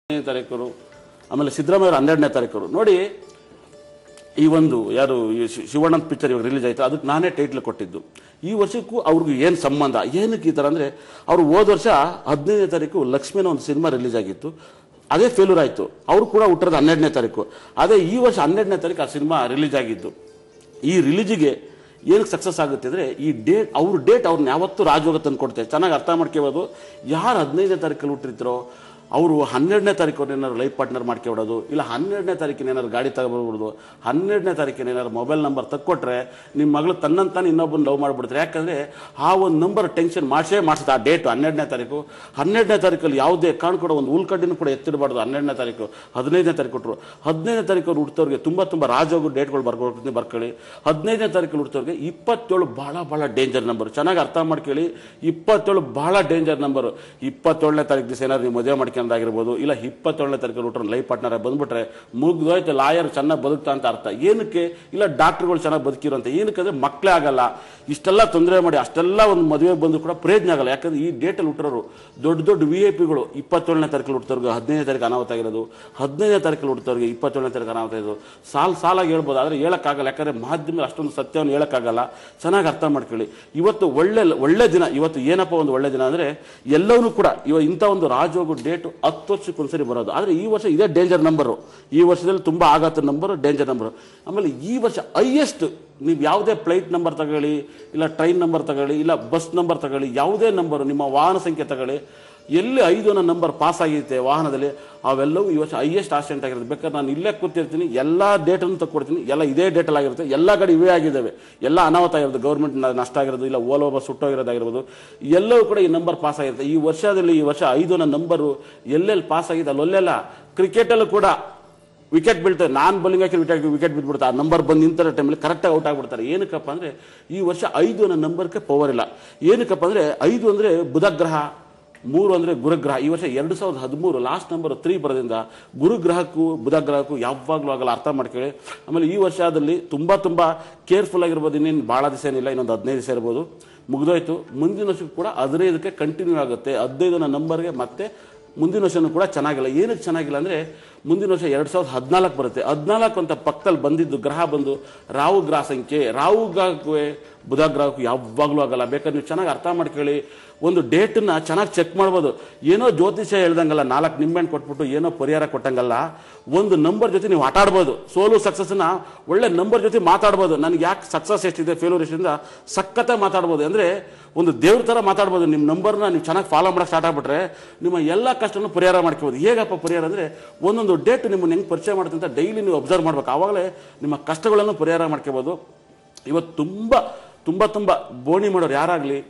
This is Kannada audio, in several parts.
ಹದಿನೈದನೇ ತಾರೀಕು ಆಮೇಲೆ ಸಿದ್ದರಾಮಯ್ಯ ಹನ್ನೆರಡನೇ ತಾರೀಕು ನೋಡಿ ಈ ಒಂದು ಯಾರು ಈ ಶಿ- ಶಿವಣ್ಣನ ಪಿಕ್ಚರ್ ಇವಾಗ ರಿಲೀಸ್ ಆಯ್ತು ಅದಕ್ಕೆ ನಾನೇ ಟೈಟ್ಲ್ ಕೊಟ್ಟಿದ್ದು ಈ ವರ್ಷಕ್ಕೂ ಅವ್ರಿಗೆ ಏನು ಸಂಬಂಧ ಏನಕ್ಕೆ ಈ ಥರ ಅಂದರೆ ಅವರು ಹೋದ ವರ್ಷ ಹದಿನೈದನೇ ತಾರೀಕು ಲಕ್ಷ್ಮಿನ ಒಂದು ಸಿನಿಮಾ ರಿಲೀಸ್ ಆಗಿತ್ತು ಅದೇ ಫೇಲ್ಯೂರ್ ಆಯಿತು ಅವರು ಕೂಡ ಹುಟ್ಟಿರೋದು ಹನ್ನೆರಡನೇ ತಾರೀಕು ಅದೇ ಈ ವರ್ಷ ಹನ್ನೆರಡನೇ ತಾರೀಕು ಆ ಸಿನಿಮಾ ರಿಲೀಸ್ ಆಗಿದ್ದು ಈ ರಿಲೀಜಿಗೆ ಏನಕ್ಕೆ ಸಕ್ಸಸ್ ಆಗುತ್ತೆ ಅಂದರೆ ಈ ಡೇಟ್ ಅವ್ರ ಡೇಟ್ ಅವ್ರನ್ನ ಯಾವತ್ತೂ ರಾಜಯೋಗ ತಂದು ಕೊಡ್ತಾರೆ ಚೆನ್ನಾಗಿ ಅರ್ಥ ಮಾಡ್ಕೋಬೋದು ಯಾರು ಹದಿನೈದನೇ ತಾರೀಕಲ್ಲಿ ಹುಟ್ಟಿರ್ತಾರೋ ಅವರು ಹನ್ನೆರಡನೇ ತಾರೀಕು ಏನಾದ್ರು ಲೈಫ್ ಪಾರ್ಟ್ನರ್ ಮಾಡ್ಕೊಬಿಡೋದು ಇಲ್ಲ ಹನ್ನೆರಡನೇ ತಾರೀಕಿನ ಏನಾದ್ರು ಗಾಡಿ ತಗೊಬಿಡ್ಬೋದು ಹನ್ನೆರಡನೇ ತಾರೀಕಿನ ಏನಾದ್ರು ಮೊಬೈಲ್ ನಂಬರ್ ತಕ್ಕೊಟ್ರೆ ನಿಮ್ಮ ಮಗಳು ತನ್ನಂತಾನೆ ಇನ್ನೊಬ್ಬನ ಲವ್ ಮಾಡಿಬಿಡ್ತಾರೆ ಯಾಕಂದರೆ ಆ ಒಂದು ನಂಬರ್ ಟೆನ್ಷನ್ ಮಾಡಿಸೇ ಮಾಡಿಸುತ್ತೆ ಆ ಡೇಟ್ ಹನ್ನೆರಡನೇ ತಾರೀಕು ಹನ್ನೆರಡನೇ ತಾರೀಕಲ್ಲಿ ಯಾವುದೇ ಕಾರಣ ಕೂಡ ಒಂದು ಉಳ್ಕಡ್ಡಿನೂ ಕೂಡ ಎತ್ತಿಡಬಾರ್ದು ಹನ್ನೆರಡನೇ ತಾರೀಕು ಹದಿನೈದನೇ ತಾರೀಕು ಕೊಟ್ಟರು ಹದಿನೈದನೇ ತಾರೀಕು ಅವ್ರು ಹುಡ್ತವ್ರಿಗೆ ತುಂಬ ತುಂಬ ರಾಜೋಗು ಡೇಟ್ಗಳು ಬರ್ಕೊಡ್ತೀನಿ ಬರ್ಕೊಳ್ಳಿ ಹದಿನೈದನೇ ತಾರೀಕು ಹುಡ್ತವ್ರಿಗೆ ಇಪ್ಪತ್ತೇಳು ಭಾಳ ಭಾಳ ಡೇಂಜರ್ ನಂಬರ್ ಚೆನ್ನಾಗಿ ಅರ್ಥ ಮಾಡ್ಕೊಳ್ಳಿ ಇಪ್ಪತ್ತೇಳು ಭಾಳ ಡೇಂಜರ್ ನಂಬರು ಇಪ್ಪತ್ತೇಳನೇ ತಾರೀಕು ದಿವಸ ಏನಾದ್ರು ನೀವು ಮದುವೆ ಮಾಡ್ಕೊಂಡಾಗಿರ್ಬೋದು ಇಲ್ಲ ಇಪ್ಪತ್ತೇಳನೇ ತಾರೀಕು ಹುಟ್ರೆ ಲೈಫ್ ಪಾರ್ಟ್ನರ್ ಬಂದ್ಬಿಟ್ರೆ ಮುಗ್ದೋಯ್ತು ಲಾಯರ್ ಚೆನ್ನಾಗಿ ಬದುಕ್ತಾ ಅಂತ ಅರ್ಥ ಏನಕ್ಕೆ ಇಲ್ಲ ಡಾಕ್ಟರ್ಗಳು ಚೆನ್ನಾಗಿ ಬದುಕಿರೋ ಅಂತ ಏನಕ್ಕೆ ಅಂದ್ರೆ ಮಕ್ಕಳೇ ಆಗಲ್ಲ ಇಷ್ಟೆಲ್ಲ ತೊಂದರೆ ಮಾಡಿ ಅಷ್ಟೆಲ್ಲ ಒಂದು ಮದುವೆ ಬಂದು ಕೂಡ ಪ್ರಯೋಜನ ಆಗಲ್ಲ ಯಾಕಂದ್ರೆ ಈ ಡೇಟಲ್ಲಿ ಹುಟ್ಟಿರೋರು ದೊಡ್ಡ ದೊಡ್ಡ ವಿ ಐ ಪಿಗಳು ಇಪ್ಪತ್ತೇಳನೇ ತಾರೀಕು ಹುಟ್ಟೋರ್ಗೆ ಹದಿನೈದನೇ ತಾರೀಕು ಅನಾಹುತ ಆಗಿರೋದು ಹದಿನೈದನೇ ತಾರೀಕು ಹುಟ್ಟೋರ್ಗೆ ಇಪ್ಪತ್ತೇಳನೇ ತಾರೀಕು ಅನಾಹುತ ಇರೋದು ಸಾಲ್ ಸಾಲಾಗಿ ಹೇಳ್ಬೋದು ಆದರೆ ಹೇಳೋಕ್ಕಾಗಲ್ಲ ಯಾಕಂದ್ರೆ ಮಾಧ್ಯಮ ಅಷ್ಟೊಂದು ಸತ್ಯವನ್ನು ಹೇಳೋಕ್ಕಾಗಲ್ಲ ಚೆನ್ನಾಗಿ ಅರ್ಥ ಮಾಡ್ಕೊಳ್ಳಿ ಇವತ್ತು ಒಳ್ಳೆ ಒಳ್ಳೆ ದಿನ ಇವತ್ತು ಏನಪ್ಪ ಒಂದು ಒಳ್ಳೆ ದಿನ ಅಂದರೆ ಎಲ್ಲವೂ ಕೂಡ ಇವ ಇಂಥ ಒಂದು ರಾಜೋಗು ಡೇಟು ಹತ್ತು ವರ್ಷಕ್ಕೊಂದ್ಸರಿ ಬರೋದು ಆದರೆ ಈ ವರ್ಷ ಇದೇ ಡೇಂಜರ್ ನಂಬರು ಈ ವರ್ಷದಲ್ಲಿ ತುಂಬ ಆಘಾತ ನಂಬರು ಡೇಂಜರ್ ನಂಬರು ಆಮೇಲೆ ಈ ವರ್ಷ ಹೈಯೆಸ್ಟ್ ನೀವು ಯಾವುದೇ ಫ್ಲೈಟ್ ನಂಬರ್ ತಗೊಳ್ಳಿ ಇಲ್ಲ ಟ್ರೈನ್ ನಂಬರ್ ತಗೊಳ್ಳಿ ಇಲ್ಲ ಬಸ್ ನಂಬರ್ ತಗೊಳ್ಳಿ ಯಾವುದೇ ನಂಬರು ನಿಮ್ಮ ವಾಹನ ಸಂಖ್ಯೆ ತಗೊಳ್ಳಿ ಎಲ್ಲಿ ಐದು ಅನ್ನೋ ನಂಬರ್ ಪಾಸ್ ಆಗಿರುತ್ತೆ ವಾಹನದಲ್ಲಿ ಅವೆಲ್ಲವೂ ಈ ವರ್ಷ ಹೈಯೆಸ್ಟ್ ಆಕ್ಸಿಡೆಂಟ್ ಆಗಿರುತ್ತೆ ಬೇಕಾದ್ರೆ ನಾನು ಇಲ್ಲೇ ಕೂತಿರ್ತೀನಿ ಎಲ್ಲ ಡೇಟನ್ನು ತಗೊಡ್ತೀನಿ ಎಲ್ಲ ಇದೇ ಡೇಟಲ್ಲಿ ಆಗಿರುತ್ತೆ ಎಲ್ಲ ಕಡೆ ಇವೇ ಆಗಿದ್ದಾವೆ ಎಲ್ಲ ಅನಾಹುತ ಆಗಿರೋದು ಗೌರ್ಮೆಂಟ್ ನಷ್ಟ ಆಗಿರೋದು ಇಲ್ಲ ಓಲೋ ಬಸ್ ಸುಟ್ಟೋಗಿರೋದಾಗಿರ್ಬೋದು ಎಲ್ಲವೂ ಕೂಡ ಈ ನಂಬರ್ ಪಾಸ್ ಆಗಿರುತ್ತೆ ಈ ವರ್ಷದಲ್ಲಿ ಈ ವರ್ಷ ಐದು ಅನ್ನೋ ನಂಬರು ಎಲ್ಲೆಲ್ಲಿ ಪಾಸ್ ಆಗಿದೆ ಅಲ್ಲೊಲ್ಲೆಲ್ಲ ಕ್ರಿಕೆಟಲ್ಲೂ ಕೂಡ ವಿಕೆಟ್ ಬೀಳ್ತದೆ ನಾನು ಬೌಲಿಂಗ್ ಹಾಕಿ ವಿಕೆಟ್ ವಿಕೆಟ್ ಬಿದ್ದುಬಿಡುತ್ತೆ ಆ ನಂಬರ್ ಬಂದು ನಿಂತರ ಟೈಮಲ್ಲಿ ಕರೆಕ್ಟಾಗಿ ಔಟ್ ಆಗಿಬಿಡ್ತಾರೆ ಏನಕ್ಕಪ್ಪ ಅಂದರೆ ಈ ವರ್ಷ ಐದು ಅನ್ನೋ ನಂಬರ್ಗೆ ಪವರ್ ಇಲ್ಲ ಏನಕ್ಕಪ್ಪ ಅಂದರೆ ಐದು ಅಂದರೆ ಬುಧಗ್ರಹ ಮೂರು ಅಂದರೆ ಗುರುಗ್ರಹ ಈ ವರ್ಷ ಎರಡು ಸಾವಿರದ ಹದಿಮೂರು ಲಾಸ್ಟ್ ನಂಬರ್ ತ್ರೀ ಬರೋದ್ರಿಂದ ಗುರುಗ್ರಹಕ್ಕೂ ಬುಧಗ್ರಹಕ್ಕೂ ಯಾವಾಗಲೂ ಆಗಲ್ಲ ಅರ್ಥ ಮಾಡ್ಕೊಳ್ಳಿ ಆಮೇಲೆ ಈ ವರ್ಷದಲ್ಲಿ ತುಂಬ ತುಂಬ ಕೇರ್ಫುಲ್ ಆಗಿರ್ಬೋದು ಇನ್ನೇನು ಭಾಳ ದಿವಸ ಏನಿಲ್ಲ ಇನ್ನೊಂದು ಹದಿನೈದು ದಿವಸ ಇರ್ಬೋದು ಮುಗಿದೋಯ್ತು ಮುಂದಿನ ವರ್ಷಕ್ಕೂ ಕೂಡ ಹದಿನೈದಕ್ಕೆ ಕಂಟಿನ್ಯೂ ಆಗುತ್ತೆ ಹದಿನೈದನ ನಂಬರ್ಗೆ ಮತ್ತೆ ಮುಂದಿನ ವರ್ಷನೂ ಕೂಡ ಚೆನ್ನಾಗಿಲ್ಲ ಏನಕ್ಕೆ ಚೆನ್ನಾಗಿಲ್ಲ ಅಂದರೆ ಮುಂದಿನ ವರ್ಷ ಎರಡು ಸಾವಿರದ ಹದಿನಾಲ್ಕು ಬರುತ್ತೆ ಹದಿನಾಲ್ಕು ಅಂತ ಪಕ್ಕದಲ್ಲಿ ಬಂದಿದ್ದು ಗ್ರಹ ಬಂದು ರಾಹು ಗ್ರಹ ಸಂಖ್ಯೆ ರಾಹು ಗ್ರಹಕ್ಕೆ ಬುಧ ಗ್ರಹಕ್ಕೂ ಯಾವಾಗಲೂ ಆಗಲ್ಲ ಬೇಕಾದ್ರೆ ನೀವು ಚೆನ್ನಾಗಿ ಅರ್ಥ ಮಾಡ್ಕೊಳ್ಳಿ ಒಂದು ಡೇಟನ್ನ ಚೆನ್ನಾಗಿ ಚೆಕ್ ಮಾಡ್ಬೋದು ಏನೋ ಜ್ಯೋತಿಷ್ಯ ಹೇಳ್ದಂಗಲ್ಲ ನಾಲ್ಕು ನಿಂಬೆಹಣ್ಣು ಕೊಟ್ಬಿಟ್ಟು ಏನೋ ಪರಿಹಾರ ಕೊಟ್ಟಂಗಲ್ಲ ಒಂದು ನಂಬರ್ ಜೊತೆ ನೀವು ಆಟ ಆಡ್ಬೋದು ಸೋಲು ಸಕ್ಸಸ್ನ ಒಳ್ಳೆ ನಂಬರ್ ಜೊತೆ ಮಾತಾಡ್ಬೋದು ನನಗೆ ಯಾಕೆ ಸಕ್ಸಸ್ ಎಷ್ಟಿದೆ ಫೇಲ್ಯೂರ್ ಎಷ್ಟಿಂದ ಸಖತ್ತ ಮಾತಾಡ್ಬೋದು ಅಂದರೆ ಒಂದು ದೇವ್ರ ಥರ ಮಾತಾಡ್ಬೋದು ನಿಮ್ಮ ನಂಬರ್ನ ನೀವು ಚೆನ್ನಾಗಿ ಫಾಲೋ ಮಾಡೋಕೆ ಸ್ಟಾರ್ಟ್ ಆಗ್ಬಿಟ್ರೆ ನಿಮ್ಮ ಎಲ್ಲ ಕಷ್ಟನೂ ಪರಿಹಾರ ಮಾಡ್ಕೋಬೋದು ಹೇಗಪ್ಪ ಪರಿಹಾರ ಅಂದರೆ ಒಂದೊಂದು ಡೇಟ್ ನಿಮ್ಮನ್ನು ಹೆಂಗೆ ಪರಿಚಯ ಮಾಡುತ್ತೆ ಅಂತ ಡೈಲಿ ನೀವು ಅಬ್ಸರ್ವ್ ಮಾಡ್ಬೇಕು ಆವಾಗಲೇ ನಿಮ್ಮ ಕಷ್ಟಗಳನ್ನು ಪರಿಹಾರ ಮಾಡ್ಕೋಬೋದು ಇವತ್ತು ತುಂಬ ತುಂಬ ತುಂಬ ಬೋಣಿ ಮಾಡೋರು ಯಾರಾಗಲಿ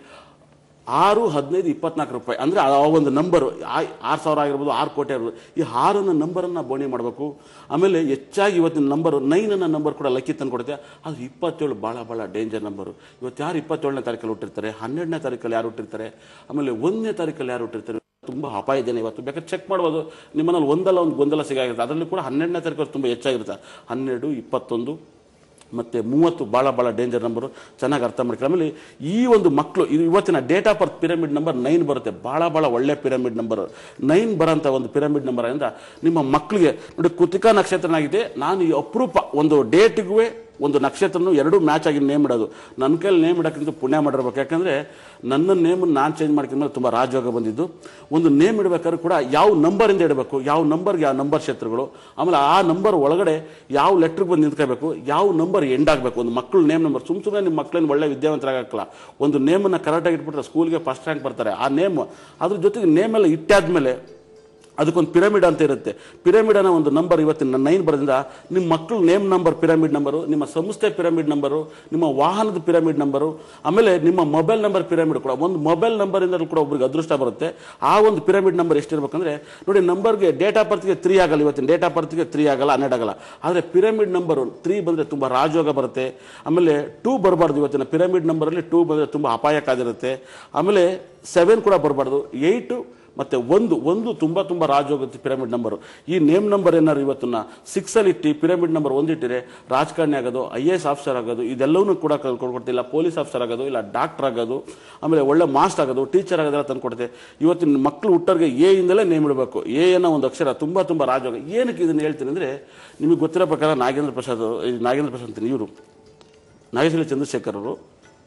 ಆರು ಹದಿನೈದು ಇಪ್ಪತ್ನಾಲ್ಕು ರೂಪಾಯಿ ಅಂದರೆ ಆ ಒಂದು ನಂಬರು ಆರು ಸಾವಿರ ಆಗಿರ್ಬೋದು ಆರು ಕೋಟಿ ಆಗಿರ್ಬೋದು ಈ ಆರನ್ನ ನಂಬರನ್ನು ಬೋಣಿ ಮಾಡಬೇಕು ಆಮೇಲೆ ಹೆಚ್ಚಾಗಿ ಇವತ್ತಿನ ನಂಬರು ನೈನ್ ಅನ್ನೋ ನಂಬರ್ ಕೂಡ ಲಕ್ಕಿ ತಂದು ಕೊಡುತ್ತೆ ಅದು ಇಪ್ಪತ್ತೇಳು ಭಾಳ ಭಾಳ ಡೇಂಜರ್ ನಂಬರು ಇವತ್ತು ಯಾರು ಇಪ್ಪತ್ತೇಳನೇ ತಾರೀಕಲ್ಲಿ ಹುಟ್ಟಿರ್ತಾರೆ ಹನ್ನೆರಡನೇ ತಾರೀಕಲ್ಲಿ ಯಾರು ಹುಟ್ಟಿರ್ತಾರೆ ಆಮೇಲೆ ಒಂದನೇ ತಾರೀಕಲ್ಲಿ ಯಾರು ಹುಟ್ಟಿರ್ತಾರೆ ತುಂಬ ಅಪಾಯ ಇದೆ ಇವತ್ತು ಬೇಕಾದ್ರೆ ಚೆಕ್ ಮಾಡ್ಬೋದು ನಿಮ್ಮನಲ್ಲಿ ಒಂದಲ್ಲ ಒಂದು ಗೊಂದಲ ಸಿಗಾಗಿರುತ್ತೆ ಅದರಲ್ಲಿ ಕೂಡ ಹನ್ನೆರಡನೇ ತಾರೀಕು ತುಂಬ ಹೆಚ್ಚಾಗಿರುತ್ತೆ ಹನ್ನೆರಡು ಇಪ್ಪತ್ತೊಂದು ಮತ್ತು ಮೂವತ್ತು ಭಾಳ ಭಾಳ ಡೇಂಜರ್ ನಂಬರು ಚೆನ್ನಾಗಿ ಅರ್ಥ ಮಾಡ್ಕೊಳ್ಳಿ ಆಮೇಲೆ ಈ ಒಂದು ಮಕ್ಕಳು ಇದು ಇವತ್ತಿನ date of birth pyramid number nine ಬರುತ್ತೆ ಭಾಳ ಭಾಳ ಒಳ್ಳೆ ಪಿರಮಿಡ್ ನಂಬರ್ ನೈನ್ ಬರೋಂಥ ಒಂದು ಪಿರಮಿಡ್ ನಂಬರ್ ಇಂದ ನಿಮ್ಮ ಮಕ್ಕಳಿಗೆ ನೋಡಿ ಕೃತಿಕಾ ನಕ್ಷತ್ರನಾಗಿದೆ ನಾನು ಈ ಅಪರೂಪ ಒಂದು ಡೇಟಿಗೂ ಒಂದು ನಕ್ಷತ್ರನೂ ಎರಡೂ ಮ್ಯಾಚ್ ಆಗಿ ನೇಮ್ ಇಡೋದು ನನ್ನ ಕೈಲಿ ನೇಮ್ ಇಡೋಕ್ಕಿಂತ ಪುಣ್ಯ ಮಾಡಿರ್ಬೇಕು ಯಾಕಂದರೆ ನನ್ನ ನೇಮನ್ನು ನಾನು ಚೇಂಜ್ ಮಾಡ್ಕೊಂಡ್ಮೇಲೆ ತುಂಬ ರಾಜಯೋಗ ಬಂದಿದ್ದು ಒಂದು ನೇಮ್ ಇಡಬೇಕಾದ್ರೂ ಕೂಡ ಯಾವ ನಂಬರಿಂದ ಇಡಬೇಕು ಯಾವ ನಂಬರ್ಗೆ ಯಾವ ನಂಬರ್ ಕ್ಷೇತ್ರಗಳು ಆಮೇಲೆ ಆ ನಂಬರ್ ಒಳಗಡೆ ಯಾವ ಲೆಟ್ರಿಗೆ ಬಂದು ನಿಂತ್ಕೋಬೇಕು ಯಾವ ನಂಬರ್ ಎಂಡ್ ಆಗಬೇಕು ಒಂದು ಮಕ್ಕಳು ನೇಮ್ ನಂಬರ್ ಸುಮ್ ಸುಮ್ಮನೆ ನಿಮ್ಮ ಮಕ್ಕಳನ್ನ ಒಳ್ಳೆ ವಿದ್ಯಾವಂತರಾಗಕ್ಕಲ್ಲ ಒಂದು ನೇಮನ್ನು ಕರೆಕ್ಟಾಗಿ ಇಟ್ಬಿಟ್ರೆ ಸ್ಕೂಲ್ಗೆ ಫಸ್ಟ್ ರ್ಯಾಂಕ್ ಬರ್ತಾರೆ ಆ ನೇಮ್ ಅದ್ರ ಜೊತೆಗೆ ನೇಮ್ ಎಲ್ಲ ಇಟ್ಟಾದ್ಮೇಲೆ ಅದಕ್ಕೊಂದು ಪಿರಮಿಡ್ ಅಂತ ಇರುತ್ತೆ ಪಿರಮಿಡ್ ಅನ್ನೋ ಒಂದು ನಂಬರ್ ಇವತ್ತಿನ ನೈನ್ ಬರೋದ್ರಿಂದ ನಿಮ್ಮ ಮಕ್ಕಳು ನೇಮ್ ನಂಬರ್ ಪಿರಮಿಡ್ ನಂಬರು ನಿಮ್ಮ ಸಂಸ್ಥೆ ಪಿರಮಿಡ್ ನಂಬರು ನಿಮ್ಮ ವಾಹನದ ಪಿರಮಿಡ್ ನಂಬರು ಆಮೇಲೆ ನಿಮ್ಮ ಮೊಬೈಲ್ ನಂಬರ್ ಪಿರಮಿಡ್ ಕೂಡ ಒಂದು ಮೊಬೈಲ್ ನಂಬರಿಂದ ಕೂಡ ಒಬ್ರಿಗೆ ಅದೃಷ್ಟ ಬರುತ್ತೆ ಆ ಒಂದು ಪಿರಮಿಡ್ ನಂಬರ್ ಎಷ್ಟಿರ್ಬೇಕಂದ್ರೆ ನೋಡಿ ನಂಬರ್ಗೆ ಡೇಟ್ ಆಫ್ ಬರ್ತ್ಗೆ ತ್ರೀ ಆಗಲ್ಲ ಇವತ್ತಿನ ಡೇಟ್ ಆಫ್ ಬರ್ತ್ಗೆ ತ್ರೀ ಆಗಲ್ಲ ಹನ್ನೆರಡು ಆಗಲ್ಲ ಆದರೆ ಪಿರಮಿಡ್ ನಂಬರು ತ್ರೀ ಬಂದರೆ ತುಂಬ ರಾಜಯೋಗ ಬರುತ್ತೆ ಆಮೇಲೆ ಟೂ ಬರಬಾರ್ದು ಇವತ್ತಿನ ಪಿರಮಿಡ್ ನಂಬರಲ್ಲಿ ಟೂ ಬಂದರೆ ತುಂಬ ಅಪಾಯಕ್ಕಾಗಿರುತ್ತೆ ಆಮೇಲೆ ಸೆವೆನ್ ಕೂಡ ಬರಬಾರ್ದು ಏಯ್ಟು ಮತ್ತೆ ಒಂದು ಒಂದು ತುಂಬಾ ತುಂಬಾ ರಾಜೋಗುತ್ತೆ ಪಿರಮಿಡ್ ನಂಬರ್ ಈ ನೇಮ್ ನಂಬರ್ ಏನಾದ್ರು ಇವತ್ತನ್ನ ಸಿಕ್ಸ್ ಅಲ್ಲಿ ಇಟ್ಟು ಪಿರಮಿಡ್ ನಂಬರ್ ಒಂದಿಟ್ಟಿರೆ ರಾಜಕಾರಣಿ ಆಗೋದು ಐ ಎ ಎಸ್ ಆಫೀಸರ್ ಆಗೋದು ಇದೆಲ್ಲವೂ ಕೂಡ ಕೊಡ್ಕೊಡ್ತಿಲ್ಲ ಪೊಲೀಸ್ ಆಫೀಸರ್ ಆಗೋದು ಇಲ್ಲ ಡಾಕ್ಟರ್ ಆಗೋದು ಆಮೇಲೆ ಒಳ್ಳೆ ಮಾಸ್ಟರ್ ಆಗೋದು ಟೀಚರ್ ಆಗೋದೆಲ್ಲ ತಂದು ಕೊಡುತ್ತೆ ಇವತ್ತಿನ ಮಕ್ಕಳು ಹುಟ್ಟೋರಿಗೆ ಎ ಇಂದಲೇ ನೇಮ್ ಇಡಬೇಕು ಎ ಅನ್ನೋ ಒಂದು ಅಕ್ಷರ ತುಂಬಾ ತುಂಬಾ ರಾಜೋಗ ಏನಕ್ಕೆ ಇದನ್ನ ಹೇಳ್ತೀನಿ ಅಂದ್ರೆ ನಿಮಗೆ ಗೊತ್ತಿರೋ ಪ್ರಕಾರ ನಾಗೇಂದ್ರ ಪ್ರಸಾದ್ ಈ ನಾಗೇಂದ್ರ ಪ್ರಸಾದ್ ಅಂತೀನಿ ಇವರು ನಾಗೇಶ್ವರಿ ಚಂದ್ರಶೇಖರ್ ಅವರು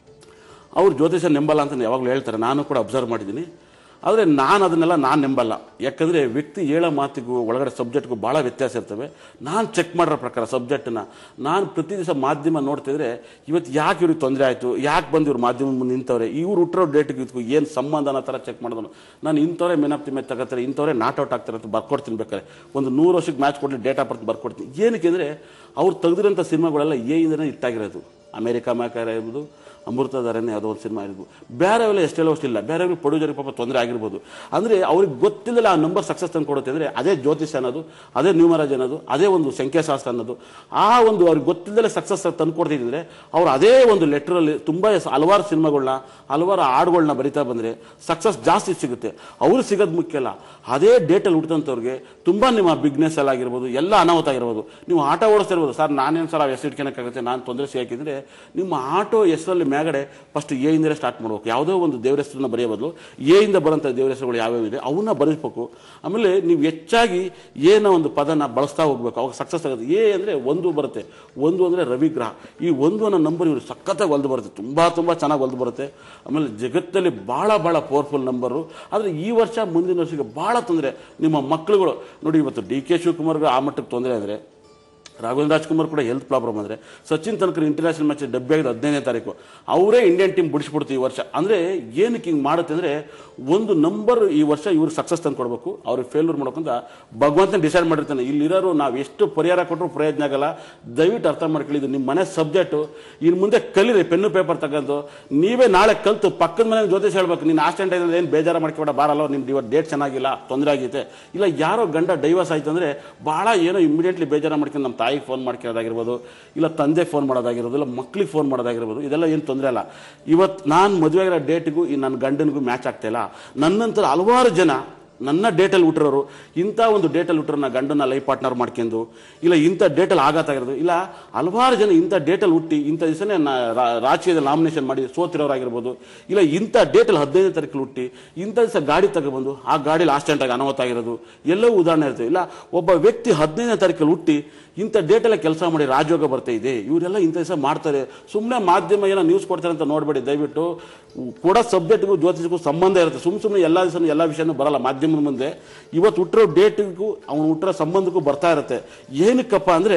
ಅವ್ರು ಜ್ಯೋತಿಷ ನೆಂಬಲ್ಲ ಅಂತ ಯಾವಾಗಲೂ ಹೇಳ್ತಾರೆ ನಾನು ಕೂಡ ಅಬ್ಸರ್ವ್ ಮಾಡಿದ್ದೀನಿ ಆದರೆ ನಾನು ಅದನ್ನೆಲ್ಲ ನಾನು ನೆಂಬಲ್ಲ ಯಾಕಂದರೆ ವ್ಯಕ್ತಿ ಹೇಳೋ ಮಾತಿಗೂ ಒಳಗಡೆ ಸಬ್ಜೆಕ್ಟ್ಗೂ ಭಾಳ ವ್ಯತ್ಯಾಸ ಇರ್ತವೆ ನಾನು ಚೆಕ್ ಮಾಡಿರೋ ಪ್ರಕಾರ ಸಬ್ಜೆಕ್ಟನ್ನ ನಾನು ಪ್ರತಿ ದಿವಸ ಮಾಧ್ಯಮ ನೋಡ್ತಿದ್ರೆ ಇವತ್ತು ಯಾಕೆ ಇವ್ರಿಗೆ ತೊಂದರೆ ಆಯಿತು ಯಾಕೆ ಬಂದು ಇವ್ರು ಮಾಧ್ಯಮ ಮುಂದೆ ನಿಂತವ್ರೆ ಇವ್ರು ಹುಟ್ಟಿರೋ ಡೇಟ್ಗೆ ಇದಕ್ಕೂ ಏನು ಸಂಬಂಧ ಅನ್ನೋ ಥರ ಚೆಕ್ ಮಾಡಿದ್ರು ನಾನು ಇಂಥವ್ರೆ ಮೆನ್ ಆಫ್ ದಿ ಮ್ಯಾಚ್ ತಗೋತಾರೆ ಇಂಥವ್ರೆ ನಾಟ್ ಔಟ್ ಆಗ್ತಾರೆ ಅಂತ ಬರ್ಕೊಡ್ತೀನಿ ಬೇಕಾದ್ರೆ ಒಂದು ನೂರು ವರ್ಷಕ್ಕೆ ಮ್ಯಾಚ್ ಕೊಡಲಿ ಡೇಟಾ ಬರ್ತು ಬರ್ಕೊಡ್ತೀನಿ ಏನಕ್ಕೆ ಅಂದರೆ ಅವ್ರು ತೆಗೆದಿರೋಂಥ ಸಿನಿಮಾಗಳೆಲ್ಲ ಎ ಇಂದನೇ ಇಟ್ಟಾಗಿರೋದು ಅಮೇರಿಕಾ ಮ್ಯಾಕಾರ ಇರ್ಬೋದು ಅಮೃತಧಾರನೇ ಯಾವುದೋ ಒಂದು ಸಿನಿಮಾ ಇರ್ಬೋದು ಬೇರೆವೆಲ್ಲ ಎಷ್ಟೆಲ್ಲ ಅಷ್ಟಿಲ್ಲ ಬೇರೆಯವ್ರಿಗೆ ಪ್ರೊಡ್ಯೂಸರ್ಗೆ ಪಾಪ ತೊಂದರೆ ಆಗಿರ್ಬೋದು ಅಂದರೆ ಅವ್ರಿಗೆ ಗೊತ್ತಿಲ್ಲದೆ ಆ ನಂಬರ್ ಸಕ್ಸಸ್ ತಂದು ಕೊಡುತ್ತೆ ಅಂದರೆ ಅದೇ ಜ್ಯೋತಿಷ ಅನ್ನೋದು ಅದೇ ನ್ಯೂಮರಾಜ್ ಅನ್ನೋದು ಅದೇ ಒಂದು ಸಂಖ್ಯಾಶಾಸ್ತ್ರ ಅನ್ನೋದು ಆ ಒಂದು ಅವ್ರಿಗೆ ಗೊತ್ತಿಲ್ಲದೆ ಸಕ್ಸಸ್ ತಂದು ಕೊಡ್ತಿದ್ರೆ ಅವ್ರು ಅದೇ ಒಂದು ಲೆಟ್ರಲ್ಲಿ ತುಂಬ ಹಲವಾರು ಸಿನಿಮಾಗಳನ್ನ ಹಲವಾರು ಹಾಡುಗಳನ್ನ ಬರಿತಾ ಬಂದರೆ ಸಕ್ಸಸ್ ಜಾಸ್ತಿ ಸಿಗುತ್ತೆ ಅವ್ರು ಸಿಗೋದು ಮುಖ್ಯ ಅಲ್ಲ ಅದೇ ಡೇಟಲ್ಲಿ ಹುಟ್ಟಿದಂಥವ್ರಿಗೆ ತುಂಬ ನಿಮ್ಮ ಬಿಗ್ನೆಸ್ ಎಲ್ಲ ಆಗಿರ್ಬೋದು ಎಲ್ಲ ಅನಾಹುತ ಆಗಿರ್ಬೋದು ನೀವು ಆಟೋ ಓಡಿಸ್ತಾ ಇರ್ಬೋದು ಸರ್ ನಾನೇನು ಸಲ ಹೆಸರು ಇಟ್ಕೊಳಕ್ಕಾಗುತ್ತೆ ನಾನು ತೊಂದರೆ ಸಿಗಾಕಿದ್ರೆ ನಿಮ್ಮ ಆಟೋ ಹೆಸರಲ್ಲಿ ಮೇಗಡೆ ಫಸ್ಟ್ ಎ ಇಂದಲೇ ಸ್ಟಾರ್ಟ್ ಮಾಡ್ಬೇಕು ಯಾವುದೋ ಒಂದು ದೇವ್ರ ಹೆಸರನ್ನ ಬರೆಯೋ ಬದಲು ಎ ಇಂದ ಬರೋಂಥ ದೇವ್ರ ಹೆಸರುಗಳು ಯಾವ್ಯಾವ ಇದೆ ಅವನ್ನ ಬರೆಸ್ಬೇಕು ಆಮೇಲೆ ನೀವು ಹೆಚ್ಚಾಗಿ ಏನೋ ಒಂದು ಪದನ ಬಳಸ್ತಾ ಹೋಗ್ಬೇಕು ಅವಾಗ ಸಕ್ಸಸ್ ಆಗುತ್ತೆ ಎ ಅಂದರೆ ಒಂದು ಬರುತ್ತೆ ಒಂದು ಅಂದರೆ ರವಿಗ್ರಹ ಈ ಒಂದು ಅನ್ನೋ ನಂಬರ್ ಇವರು ಸಖತ್ತಾಗಿ ಒಲ್ದು ಬರುತ್ತೆ ತುಂಬ ತುಂಬ ಚೆನ್ನಾಗಿ ಒಲ್ದು ಬರುತ್ತೆ ಆಮೇಲೆ ಜಗತ್ತಲ್ಲಿ ಭಾಳ ಭಾಳ ಪವರ್ಫುಲ್ ನಂಬರು ಆದರೆ ಈ ವರ್ಷ ಮುಂದಿನ ವರ್ಷಕ್ಕೆ ಭಾಳ ತೊಂದರೆ ನಿಮ್ಮ ಮಕ್ಕಳುಗಳು ನೋಡಿ ಇವತ್ತು ಡಿ ಕೆ ಶಿವಕುಮಾರ್ಗೆ ಆ ಮಟ್ಟಕ್ಕೆ ತೊಂದರೆ ಅಂದರೆ ರಾಘವೇಂದ್ರ ರಾಜ್ಕುಮಾರ್ ಕೂಡ ಹೆಲ್ತ್ ಪ್ರಾಬ್ಲಮ್ ಅಂದರೆ Sachin Tendulkar international match debut ಆಗಿದೆ ಹದಿನೈದನೇ ತಾರೀಕು ಅವರೇ ಇಂಡಿಯನ್ ಟೀಮ್ ಬಿಡಿಸ್ಬಿಡ್ತು ಈ ವರ್ಷ ಅಂದರೆ ಏನಕ್ಕೆ ಹಿಂಗೆ ಮಾಡುತ್ತೆ ಅಂದರೆ ಒಂದು ನಂಬರ್ ಈ ವರ್ಷ ಇವ್ರಿಗೆ ಸಕ್ಸಸ್ ತಂದು ಕೊಡಬೇಕು ಅವ್ರಿಗೆ ಫೇಲ್ಯೂರ್ ಮಾಡ್ಕೊಂತ ಭಗವಂತನ ಡಿಸೈಡ್ ಮಾಡಿರ್ತಾನೆ ಇಲ್ಲಿರೋರು ನಾವು ಎಷ್ಟು ಪರಿಹಾರ ಕೊಟ್ಟರು ಪ್ರಯೋಜನ ಆಗಲ್ಲ ದಯವಿಟ್ಟು ಅರ್ಥ ಮಾಡ್ಕೊಳ್ಳಿ ಇದು ನಿಮ್ಮ ಮನೆ ಸಬ್ಜೆಕ್ಟು ಇನ್ನು ಮುಂದೆ ಕಲೀರಿ ಪೆನ್ನು ಪೇಪರ್ ತಗೊಂಡು ನೀವೇ ನಾಳೆ ಕಲ್ತು ಪಕ್ಕದ ಮನೆ ಜ್ಯೋತಿಷ್ ಹೇಳ್ಬೇಕು ನೀನು ಆಸ್ಟೆಂಟ್ ಆಯ್ತು ಏನು ಬೇಜಾರ ಮಾಡ್ಕೊಬೇಡ ಬಾರಲ್ಲ ನಿಮ್ಮ ಇವತ್ತು ಡೇಟ್ ಚೆನ್ನಾಗಿಲ್ಲ ತೊಂದರೆ ಆಗೈತೆ ಇಲ್ಲ ಯಾರೋ ಗಂಡ ಡೈವರ್ಸ್ ಆಯ್ತು ಅಂದರೆ ಭಾಳ ಏನೋ ಇಮಿಡಿಯೇಟ್ಲಿ ಬೇಜಾರ ಮಾಡ್ಕೊಂಡು ನಮ್ಮ ತಾಯಿಗೆ ಫೋನ್ ಮಾಡ್ಕೊಳ್ಳೋದಾಗಿರ್ಬೋದು ಇಲ್ಲ ತಂದೆಗೆ ಫೋನ್ ಮಾಡೋದಾಗಿರ್ಬೋದು ಇಲ್ಲ ಮಕ್ಳಿಗೆ ಫೋನ್ ಮಾಡೋದಾಗಿರ್ಬೋದು ಇದೆಲ್ಲ ಏನು ತೊಂದರೆ ಅಲ್ಲ ಇವತ್ತು ನಾನು ಮದುವೆ ಆಗಿರೋ ಡೇಟ್ಗೂ ಈ ನನ್ನ ಗಂಡನಿಗೂ ಮ್ಯಾಚ್ ಆಗ್ತಾಯಿಲ್ಲ ನನ್ನಂತರ ಹಲವಾರು ಜನ ನನ್ನ ಡೇಟಲ್ಲಿ ಹುಟ್ಟಿರೋರು ಇಂಥ ಒಂದು ಡೇಟಲ್ಲಿ ಹುಟ್ಟಿರೋ ನಾ ಗಂಡನ ಲೈಫ್ ಪಾರ್ಟ್ನರ್ ಮಾಡ್ಕೊಂಡು ಇಲ್ಲ ಇಂಥ ಡೇಟಲ್ಲಿ ಆಘಾತಾಗಿರೋದು ಇಲ್ಲ ಹಲವಾರು ಜನ ಇಂಥ ಡೇಟಲ್ಲಿ ಹುಟ್ಟಿ ಇಂಥ ದಿವಸನೇ ರಾಜಕೀಯದಲ್ಲಿ ನಾಮಿನೇಷನ್ ಮಾಡಿ ಸೋತಿರೋರಾಗಿರ್ಬೋದು ಇಲ್ಲ ಇಂಥ ಡೇಟಲ್ಲಿ ಹದಿನೈದನೇ ತಾರೀಕು ಹುಟ್ಟಿ ಇಂಥ ದಿವಸ ಗಾಡಿ ತಗೊಬಂದು ಆ ಗಾಡೀಲಿ ಆಕ್ಸಿಡೆಂಟಾಗಿ ಅನಾಹುತ ಆಗಿರೋದು ಎಲ್ಲವೂ ಉದಾಹರಣೆ ಇರ್ತವೆ ಇಲ್ಲ ಒಬ್ಬ ವ್ಯಕ್ತಿ ಹದಿನೈದನೇ ತಾರೀಕಲ್ಲಿ ಹುಟ್ಟಿ ಇಂಥ ಡೇಟೆಲ್ಲ ಕೆಲಸ ಮಾಡಿ ರಾಜಯೋಗ ಬರ್ತಾ ಇದೆ ಇವರೆಲ್ಲ ಇಂಥ ದಿವಸ ಮಾಡ್ತಾರೆ ಸುಮ್ಮನೆ ಮಾಧ್ಯಮ ಏನೋ ನ್ಯೂಸ್ ಕೊಡ್ತಾರೆ ಅಂತ ನೋಡಬೇಡಿ ದಯವಿಟ್ಟು ಕೂಡ ಸಬ್ಜೆಕ್ಟ್ಗೂ ಜ್ಯೋತಿಷಕ್ಕೂ ಸಂಬಂಧ ಇರುತ್ತೆ ಸುಮ್ಮ ಸುಮ್ಮನೆ ಎಲ್ಲ ದಿವಸ ಎಲ್ಲ ವಿಷಯನೂ ಬರಲ್ಲ ಮಾಧ್ಯಮದ ಮುಂದೆ ಇವತ್ತು ಹುಟ್ಟಿರೋ ಡೇಟಿಗೂ ಅವನು ಹುಟ್ಟಿರೋ ಸಂಬಂಧಕ್ಕೂ ಬರ್ತಾ ಇರುತ್ತೆ ಏನಕ್ಕಪ್ಪ ಅಂದರೆ